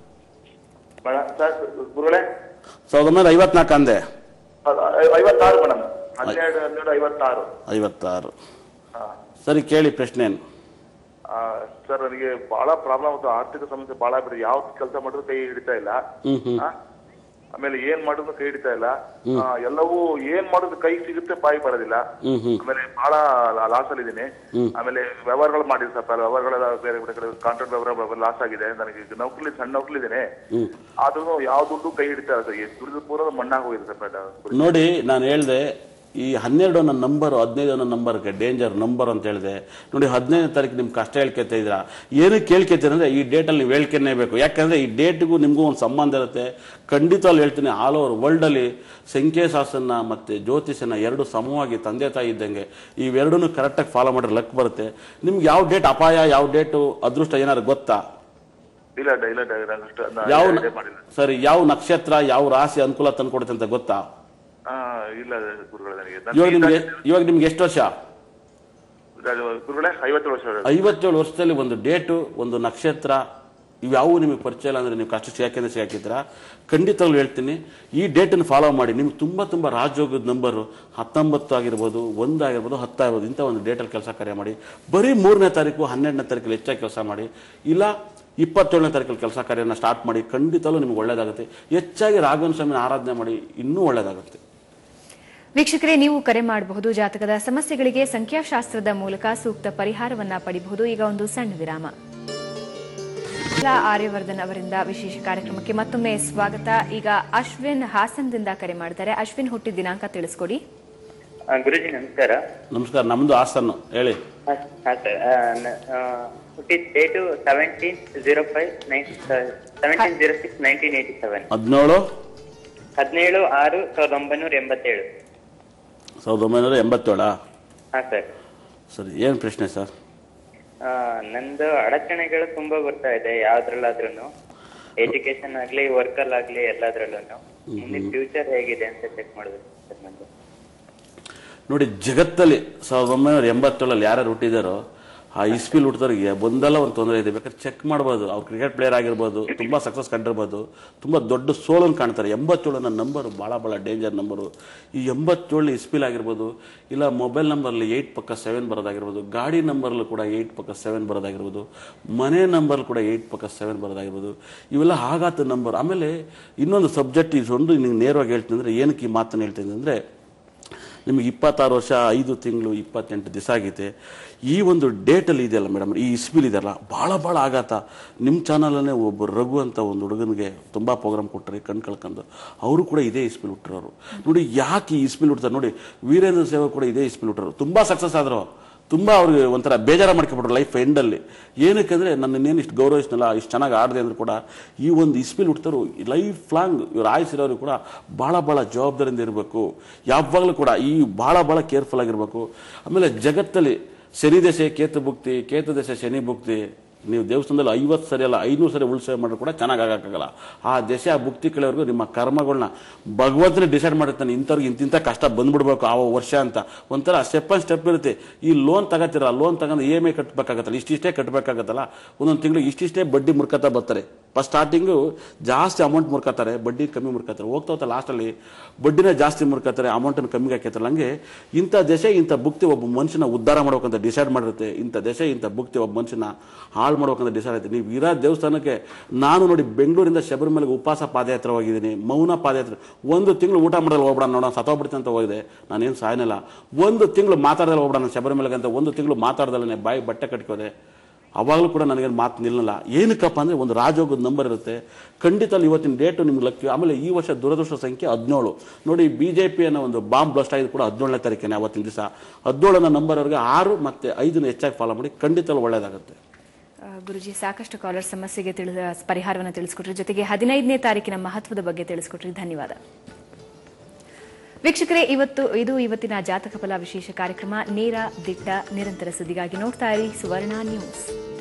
ಮೇಡಮ್ ಸರ್ ಗುರುಗಳೇ ಸಾವಿರದ ಒಂಬೈನೂರ ಐವತ್ನಾಲ್ಕು ಅಂದೆ ಅದ್ ಐ- ಐವತ್ತಾರು ಮೇಡಮ್ ಹನ್ನೆರಡು ಹನ್ನೆರಡು ಐವತ್ತಾರು ಐವತ್ತಾರು ಹಾ ಸರಿ ಕೇಳಿ ಪ್ರಶ್ನೆ ಏನು ಆ, ಸರ್ ನನಗೆ ಬಹಳ ಪ್ರಾಬ್ಲಮ್ ಆಗುತ್ತೆ ಆರ್ಥಿಕ ಸಮಸ್ಯೆ ಬಹಳ ಬಿಡಿ ಯಾವ ಕೆಲಸ ಮಾಡಿದ್ರು ಕೈ ಹಿಡಿತಾ ಇಲ್ಲ ಆ? ಆಮೇಲೆ ಏನ್ ಮಾಡಿದ್ರು ಕೈ ಹಿಡಿತಾ ಇಲ್ಲ ಆ, ಎಲ್ಲವೂ ಏನ್ ಮಾಡಿದ್ರು ಕೈ ಸಿಗುತ್ತೆ ಬಾಯಿ ಬರೋದಿಲ್ಲ ಆಮೇಲೆ ಬಹಳ ಲಾಸ್ ಅಲ್ಲಿ ಇದೀನಿ ಆಮೇಲೆ ವ್ಯವಹಾರಗಳು ಮಾಡಿದ್ವಿ ಸ್ವಲ್ಪ ವ್ಯವಹಾರಗಳೆಲ್ಲ ಬೇರೆ ಬೇರೆ ಕಡೆ ಕಾಂಟ್ರಾಕ್ಟ್ ವ್ಯವಹಾರ ಲಾಸ್ ಆಗಿದೆ ನನಗೆ ಈಗ ನೌಕರಿ ಸಣ್ಣ ನೌಕರಿ ಇದ್ದೇನೆ ಆದ್ರೂ ಯಾವ ದುಡ್ಡು ಕೈ ಹಿಡಿತಾ ಇಲ್ಲ ಸರ್ ದುಡಿದು ಪೂರ ಮಣ್ಣಾಗಿ ಹೋಗಿದೆ ಸರ್ ಮೇಡಮ್ ನೋಡಿ ನಾನು ಹೇಳಿದೆ ಈ ಹನ್ನೆರಡು ಅನ್ನೋ ನಂಬರ್ ಹದಿನೈದು ಅನ್ನೋ ನಂಬರ್ಗೆ ಡೇಂಜರ್ ನಂಬರ್ ಅಂತ ಹೇಳಿದೆ ನೋಡಿ ಹದಿನೈದನೇ ತಾರೀಕು ನಿಮ್ಗೆ ಕಷ್ಟ ಹೇಳ್ಕೊತಾ ಇದ್ದೀರಾ ಏನಕ್ಕೆ ಕೇಳ್ಕೊತೀರ ಅಂದರೆ ಈ ಡೇಟಲ್ಲಿ ನೀವು ಹೇಳ್ಕೊಂಡೇ ಬೇಕು ಯಾಕಂದರೆ ಈ ಡೇಟ್ಗೂ ನಿಮಗೂ ಒಂದು ಸಂಬಂಧ ಇರುತ್ತೆ ಖಂಡಿತವಾಗ್ಲೂ ಹೇಳ್ತೀನಿ ಆಲ್ ಓವರ್ ವರ್ಲ್ಡಲ್ಲಿ ಸಂಖ್ಯಾಶಾಸ್ತ್ರನ ಮತ್ತು ಜ್ಯೋತಿಷನ ಎರಡು ಸಮವಾಗಿ ತಂದೆ ತಾಯಿ ಇದ್ದಂಗೆ ಇವೆರಡನ್ನೂ ಕರೆಕ್ಟಾಗಿ ಫಾಲೋ ಮಾಡಿದ್ರೆ ಲಕ್ ಬರುತ್ತೆ ನಿಮ್ಗೆ ಯಾವ ಡೇಟ್ ಅಪಾಯ ಯಾವ ಡೇಟು ಅದೃಷ್ಟ ಏನಾದ್ರು ಗೊತ್ತಾ ಇಲ್ಲ ಡ- ಇಲ್ಲ ಡ- ನಂಗೆ ಅಷ್ಟು ಅದ್ನ ಯಾವ idea ಮಾಡಿಲ್ಲ ಸರಿ ಯಾವ ನಕ್ಷತ್ರ ಯಾವ ರಾಶಿ ಅನುಕೂಲ ತಂದ್ಕೊಡುತ್ತೆ ಅಂತ ಗೊತ್ತಾ ಆ, ಇಲ್ಲ ಗುರುಗಳೇ ನನಗೆ ಇವಾಗ ನನಗೆ ನಿಮ್ಗೆ ಇವಾಗ ನಿಮ್ಗೆ ಎಷ್ಟು ವರ್ಷ ಗುರುಗಳೇ ಐವತ್ತು ವರ್ಷ ಐವತ್ತೇಳು ವರ್ಷದಲ್ಲಿ ಒಂದು ಡೇಟು ಒಂದು ನಕ್ಷತ್ರ ಇವ್ಯಾವು ನಿಮಗೆ ಪರಿಚಯ ಇಲ್ಲ ಅಂದ್ರೆ ನೀವು ಕಷ್ಟ ಸಿಗಾಕಿಂದ ಸಿಗಾಕಿದ್ದೀರಾ ಖಂಡಿತವಾಗ್ಲೂ ಹೇಳ್ತೀನಿ ಈ ಡೇಟನ್ನು ಫಾಲೋ ಮಾಡಿ ನಿಮ್ಗೆ ತುಂಬ ತುಂಬ ರಾಜಯೋಗದ ನಂಬರು ಹತ್ತೊಂಬತ್ತು ಆಗಿರ್ಬೋದು ಒಂದು ಆಗಿರ್ಬೋದು ಹತ್ತು ಆಗಿರ್ಬೋದು ಇಂಥ ಒಂದು ಡೇಟಲ್ಲಿ ಕೆಲಸ ಕಾರ್ಯ ಮಾಡಿ ಬರೀ ಮೂರನೇ ತಾರೀಕು ಹನ್ನೆರಡನೇ ತಾರೀಕಲ್ಲಿ ಹೆಚ್ಚಾಗಿ ಕೆಲಸ ಮಾಡಿ ಇಲ್ಲ ಇಪ್ಪತ್ತೇಳನೇ ತಾರೀಕಲ್ಲಿ ಕೆಲಸ ಕಾರ್ಯನ ಸ್ಟಾರ್ಟ್ ಮಾಡಿ ಖಂಡಿತವಾಗ್ಲೂ ನಿಮ್ಗೆ ಒಳ್ಳೇದಾಗುತ್ತೆ ಹೆಚ್ಚಾಗಿ ರಾಘವನ್ ಸ್ವಾಮಿನ ಆರಾಧನೆ ಮಾಡಿ ಇನ್ನೂ ಒಳ್ಳೇದಾಗುತ್ತೆ ವೀಕ್ಷಕರೇ ನೀವು ಕರೆ ಮಾಡಬಹುದು ಜಾತಕದ ಸಮಸ್ಯೆಗಳಿಗೆ ಸಂಖ್ಯಾಶಾಸ್ತ್ರದ ಮೂಲಕ ಸೂಕ್ತ ಪರಿಹಾರವನ್ನ ಪಡಿಬಹುದು ಈಗ ಒಂದು ಸಣ್ಣ ವಿರಾಮ ಕಮಲಾ ಆರ್ಯವರ್ಧನ್ ಅವರಿಂದ ವಿಶೇಷ ಕಾರ್ಯಕ್ರಮಕ್ಕೆ ಮತ್ತೊಮ್ಮೆ ಸ್ವಾಗತ ಈಗ ಅಶ್ವಿನ್ ಹಾಸನದಿಂದ ಕರೆ ಮಾಡ್ತಾರೆ ಅಶ್ವಿನ್ ಹುಟ್ಟಿದ ದಿನಾಂಕ ತಿಳಿಸ್ಕೊಡಿ ಆ, ಗುರುಜಿ ನಮಸ್ಕಾರ ನಮಸ್ಕಾರ ನಮ್ಮದು ಹಾಸನ್ನು ಹೇಳಿ ಹಾ ಹಾ ಸರ್ ಆ, ನ- ಆ, ಹುಟ್ಟಿದ date seventeen zero five nine seventeen zero six nineteen eighty seven ಹದಿನೇಳು ಹದಿನೇಳು ಆರು ಸಾವಿರದ ಒಂಬೈನೂರ ಎಂಬತ್ತೇಳು ಸಾವಿರದ ಒಂಬೈನೂರ ಎಂಬತ್ತೇಳಾ ಹಾ ಸರ್ ಸರಿ ಏನು ಪ್ರಶ್ನೆ ಸರ್ ಆ, ನಂದು ಅಡಚಣೆಗಳು ತುಂಬಾ ಬರ್ತಾ ಇದೆ ಯಾವ್ದ್ರಲ್ಲಾದ್ರೂ ಎಜುಕೇಶನ್ ಆಗ್ಲಿ ವರ್ಕಲ್ ಆಗ್ಲಿ ಎಲ್ಲದ್ರಲ್ಲೂ ಮುಂದೆ ಫ್ಯೂಚರ್ ಹೇಗಿದೆ ಅಂತ ಚೆಕ್ ಮಾಡ್ಬೇಕು ಸರ್ ನಂದು ನೋಡಿ ಜಗತ್ತಲ್ಲಿ ಸಾವಿರದ ಒಂಬೈನೂರ ಎಂಬತ್ತೇಳಲ್ಲಿ ಯಾರ್ಯಾರು ಹುಟ್ಟಿದಾರೋ ಆ ಇಸ್ಪಿಲ್ ಹುಟ್ಟಿದವ್ರಿಗೆ ಒಂದಲ್ಲ ಒಂದು ತೊಂದರೆ ಇದೆ ಬೇಕಾದ್ರೆ ಚೆಕ್ ಮಾಡ್ಬೋದು ಅವ್ರು ಕ್ರಿಕೆಟ್ ಪ್ಲೇಯರ್ ಆಗಿರ್ಬೋದು ತುಂಬ ಸಕ್ಸಸ್ ಕಂಡಿರ್ಬೋದು ತುಂಬ ದೊಡ್ಡ ಸೋಲನ್ನು ಕಾಣ್ತಾರೆ ಎಂಬತ್ತೇಳು ನನ್ನ ನಂಬರು ಭಾಳ ಭಾಳ ಡೇಂಜರ್ ನಂಬರು ಈ ಎಂಬತ್ತೇಳು ಇಸ್ಪಿಲ್ ಆಗಿರ್ಬೋದು ಇಲ್ಲ ಮೊಬೈಲ್ ನಂಬರ್ಲಿ ಏಯ್ಟ್ ಪಕ್ಕ ಸೆವೆನ್ ಬರೋದಾಗಿರ್ಬೋದು ಗಾಡಿ ನಂಬರ್ಲು ಕೂಡ ಏಯ್ಟ್ ಪಕ್ಕ ಸೆವೆನ್ ಬರೋದಾಗಿರ್ಬೋದು ಮನೆ ನಂಬರ್ ಕೂಡ ಏಯ್ಟ್ ಪಕ್ಕ ಸೆವೆನ್ ಬರೋದಾಗಿರ್ಬೋದು ಇವೆಲ್ಲ ಆಘಾತ ನಂಬರ್ ಆಮೇಲೆ ಇನ್ನೊಂದು ಸಬ್ಜೆಕ್ಟ್ ಇದೊಂದು ನಿಮ್ಗೆ ನೇರವಾಗಿ ಹೇಳ್ತೀನಿ ಅಂದರೆ ಏನಕ್ಕೆ ಈ ಮಾತನ್ನು ಹೇಳ್ತೀನಿ ಅಂದರೆ ನಿಮಗೆ ಇಪ್ಪತ್ತಾರು ವರ್ಷ ಐದು ತಿಂಗಳು ಇಪ್ಪತ್ತೆಂಟು ದಿವಸ ಆಗೈತೆ ಈ ಒಂದು ಡೇಟಲ್ಲಿ ಇದೆಯಲ್ಲ ಮೇಡಮ್ ಈ ಇಸ್ಬಿಲ್ ಇದೆಯಲ್ಲ ಭಾಳ ಭಾಳ ಆಘಾತ ನಿಮ್ಮ ಚಾನಲಲ್ಲೇ ಒಬ್ಬ ರಘು ಅಂತ ಒಂದು ಹುಡುಗನಿಗೆ ತುಂಬ ಪ್ರೋಗ್ರಾಮ್ ಕೊಟ್ಟರೆ ಕಣ್ ಕಳ್ಕೊಂಡು ಅವರು ಕೂಡ ಇದೇ ಇಸ್ಬಿಲ್ ಹುಟ್ಟಿರೋರು ನೋಡಿ ಯಾಕೆ ಈ ಇಸ್ಬಿಲ್ ಹುಡ್ತಾರೆ ನೋಡಿ ವೀರೇಂದ್ರ ಸೇವೆ ಕೂಡ ಇದೇ ಇಸ್ಬಿಲ್ ಹುಟ್ಟಿರೋರು ತುಂಬ ಸಕ್ಸಸ್ ಆದರು ತುಂಬ ಅವ್ರಿಗೆ ಒಂಥರ ಬೇಜಾರ ಮಾಡ್ಕೊಬಿಟ್ರು ಲೈಫ್ ಎಂಡಲ್ಲಿ ಏನಕ್ಕೆ ಅಂದರೆ ನನ್ನನ್ನೇನು ಇಷ್ಟು ಗೌರವಿಸ್ನಲ್ಲ ಇಷ್ಟು ಚೆನ್ನಾಗಿ ಆಡಿದೆ ಅಂದರೂ ಕೂಡ ಈ ಒಂದು ಇಸ್ಪಿಲ್ ಹುಡ್ತಾರು ಲೈಫ್ ಲಾಂಗ್ ಇವ್ರು ಆಯ್ಸಿರೋರು ಕೂಡ ಭಾಳ ಭಾಳ ಜವಾಬ್ದಾರಿಯಿಂದ ಇರಬೇಕು ಯಾವಾಗಲೂ ಕೂಡ ಈ ಭಾಳ ಭಾಳ ಕೇರ್ಫುಲ್ ಆಗಿರಬೇಕು ಆಮೇಲೆ ಜಗತ್ತಲ್ಲಿ ಶನಿ ದಶೆ ಕೇತು ಭುಕ್ತಿ ಕೇತು ದಶೆ ಶನಿ ಭುಕ್ತಿ ನೀವು ದೇವಸ್ಥಾನದಲ್ಲಿ ಐವತ್ತು ಸರಿ ಅಲ್ಲ ಐನೂರು ಸರಿ ಉಳಿಸೇವೆ ಮಾಡಿದ್ರು ಕೂಡ ಚೆನ್ನಾಗಿ ಆಗೋಕ್ಕಾಗಲ್ಲ ಆ ದಶೆ ಆ ಭುಕ್ತಿ ಕಳೆಯೋರ್ಗು ನಿಮ್ಮ ಕರ್ಮಗಳನ್ನ ಭಗವಂತನೇ ಡಿಸೈಡ್ ಮಾಡಿರ್ತಾನೆ ಇಂಥವ್ರಿಗೆ ಇಂತಿಂಥ ಕಷ್ಟ ಬಂದ್ಬಿಡ್ಬೇಕು ಆ ವರ್ಷ ಅಂತ ಒಂಥರ ಸ್ಟೆಪ್ ಆನ್ ಸ್ಟೆಪ್ ಇರುತ್ತೆ ಈ ಲೋನ್ ತಗೋತೀರ ಲೋನ್ ತಗೊಂಡು ಇ ಎಮ್ ಐ ಕಟ್ಟಬೇಕಾಗತ್ತಲ್ಲ ಇಷ್ಟಿಷ್ಟೇ ಕಟ್ಟಬೇಕಾಗತ್ತಲ್ಲ ಒಂದೊಂದು ತಿಂಗಳು ಇಷ್ಟಿಷ್ಟೇ ಬಡ್ಡಿ ಮುರ್ಕತಾ ಬರ್ತಾರೆ ಫಸ್ಟ್ ಸ್ಟಾರ್ಟಿಂಗು ಜಾಸ್ತಿ ಅಮೌಂಟ್ ಮುರ್ಕತ್ತಾರೆ ಬಡ್ಡಿ ಕಮ್ಮಿ ಮುರ್ಕತ್ತಾರೆ ಹೋಗ್ತಾ ಹೋಗ್ತಾ ಲಾಸ್ಟಲ್ಲಿ ಬಡ್ಡಿನ ಜಾಸ್ತಿ ಮುರ್ಕತ್ತಾರೆ ಅಮೌಂಟನ್ನು ಕಮ್ಮಿಗೆ ಹಾಕಿರ್ತಾರೆ ಹಂಗೆ ಇಂಥ ದಶೆ ಇಂಥ ಭುಕ್ತಿ ಒಬ್ಬ ಮನುಷ್ಯನ ಉದ್ಧಾರ ಮಾಡ್ಬೇಕಂತ ಡಿಸೈಡ್ ಮಾಡಿರುತ್ತೆ ಇಂಥ ದಶೆ ಇಂಥ ಭುಕ್ತಿ ಒಬ್ಬ ಮನುಷ್ಯನ ಹಾಳು ಮಾಡ್ಬೇಕಂತ ಡಿಸೈಡ್ ಆಯ್ತು ನೀವು ಇರೋ ದೇವಸ್ಥಾನಕ್ಕೆ ನಾನು ನೋಡಿ ಬೆಂಗಳೂರಿಂದ ಶಬರಿಮಲೆಗೆ ಉಪವಾಸ ಪಾದಯಾತ್ರೆ ಹೋಗಿದ್ದೀನಿ ಮೌನ ಪಾದಯಾತ್ರೆ ಒಂದು ತಿಂಗಳು ಊಟ ಮಾಡಲ್ಲ ಹೋಗ್ಬಿಡ ನೋಡೋಣ ಸತ್ತೋಗ್ಬಿಡ್ತೀನಿ ಅಂತ ಹೋಗಿದೆ ನಾನೇನು ಸಾಯನಿಲ್ಲ ಒಂದು ತಿಂಗಳು ಮಾತಾಡ್ದಲ್ಲ ಹೋಗ್ಬಿಡ ಶಬರಿಮಲೆಗೆ ಅಂತ ಒಂದು ತಿಂಗಳು ಮಾತಾಡ್ದಲ್ಲೇ ಬಾಯಿ ಬಟ್ಟೆ ಕಟ್ಕೋದೆ ಅವಾಗಲೂ ಕೂಡ ನನಗೇನು ಮಾತು ನಿಲ್ಲಲ್ಲ ಏನಕ್ಕಪ್ಪ ಅಂದರೆ ಒಂದು ರಾಜೋಗದ ನಂಬರ್ ಇರುತ್ತೆ ಖಂಡಿತ ಅಲ್ಲಿ ಇವತ್ತಿನ ಡೇಟು ನಿಮ್ಗೆ ಲಕ್ಕಿ ಆಮೇಲೆ ಈ ವರ್ಷ ದುರದೃಷ್ಟ ಸಂಖ್ಯೆ ಹದಿನೇಳು ನೋಡಿ ಬಿ ಜೆ ಪಿ ಅನ್ನೋ ಒಂದು ಬಾಂಬ್ ಬ್ಲಾಸ್ಟ್ ಆಗಿದೆ ಕೂಡ ಹದಿನೇಳನೇ ತಾರೀಕಿನ ಅವತ್ತಿನ ದಿವಸ ಹದಿನೇಳನ ನಂಬರ್ ಅವ್ರಿಗೆ ಆರು ಮತ್ತು ಐದನ್ನ ಹೆಚ್ಚಾಗಿ ಫಾಲೋ ಮಾಡಿ ಖಂಡಿತ ಒಳ್ಳೆಯದಾಗುತ್ತೆ ಆ, ಗುರುಜಿ ಸಾಕಷ್ಟು ಕಾಲರ್ ಸಮಸ್ಯೆಗೆ ತಿಳಿದ ಪರಿಹಾರವನ್ನು ತಿಳಿಸ್ಕೊಟ್ರಿ ಜೊತೆಗೆ ಹದಿನೈದನೇ ತಾರೀಕಿನ ಮಹತ್ವದ ಬಗ್ಗೆ ತಿಳಿಸ್ಕೊಟ್ರಿ ಧನ್ಯವಾದ ವೀಕ್ಷಕರೇ ಇವತ್ತು ಇದು ಇವತ್ತಿನ ಜಾತಕ ಫಲ ವಿಶೇಷ ಕಾರ್ಯಕ್ರಮ ನೇರ ದಿಟ್ಟ ನಿರಂತರ ಸುದ್ದಿಗಾಗಿ ನೋಡ್ತಾ ಇರಿ ಸುವರ್ಣ ನ್ಯೂಸ್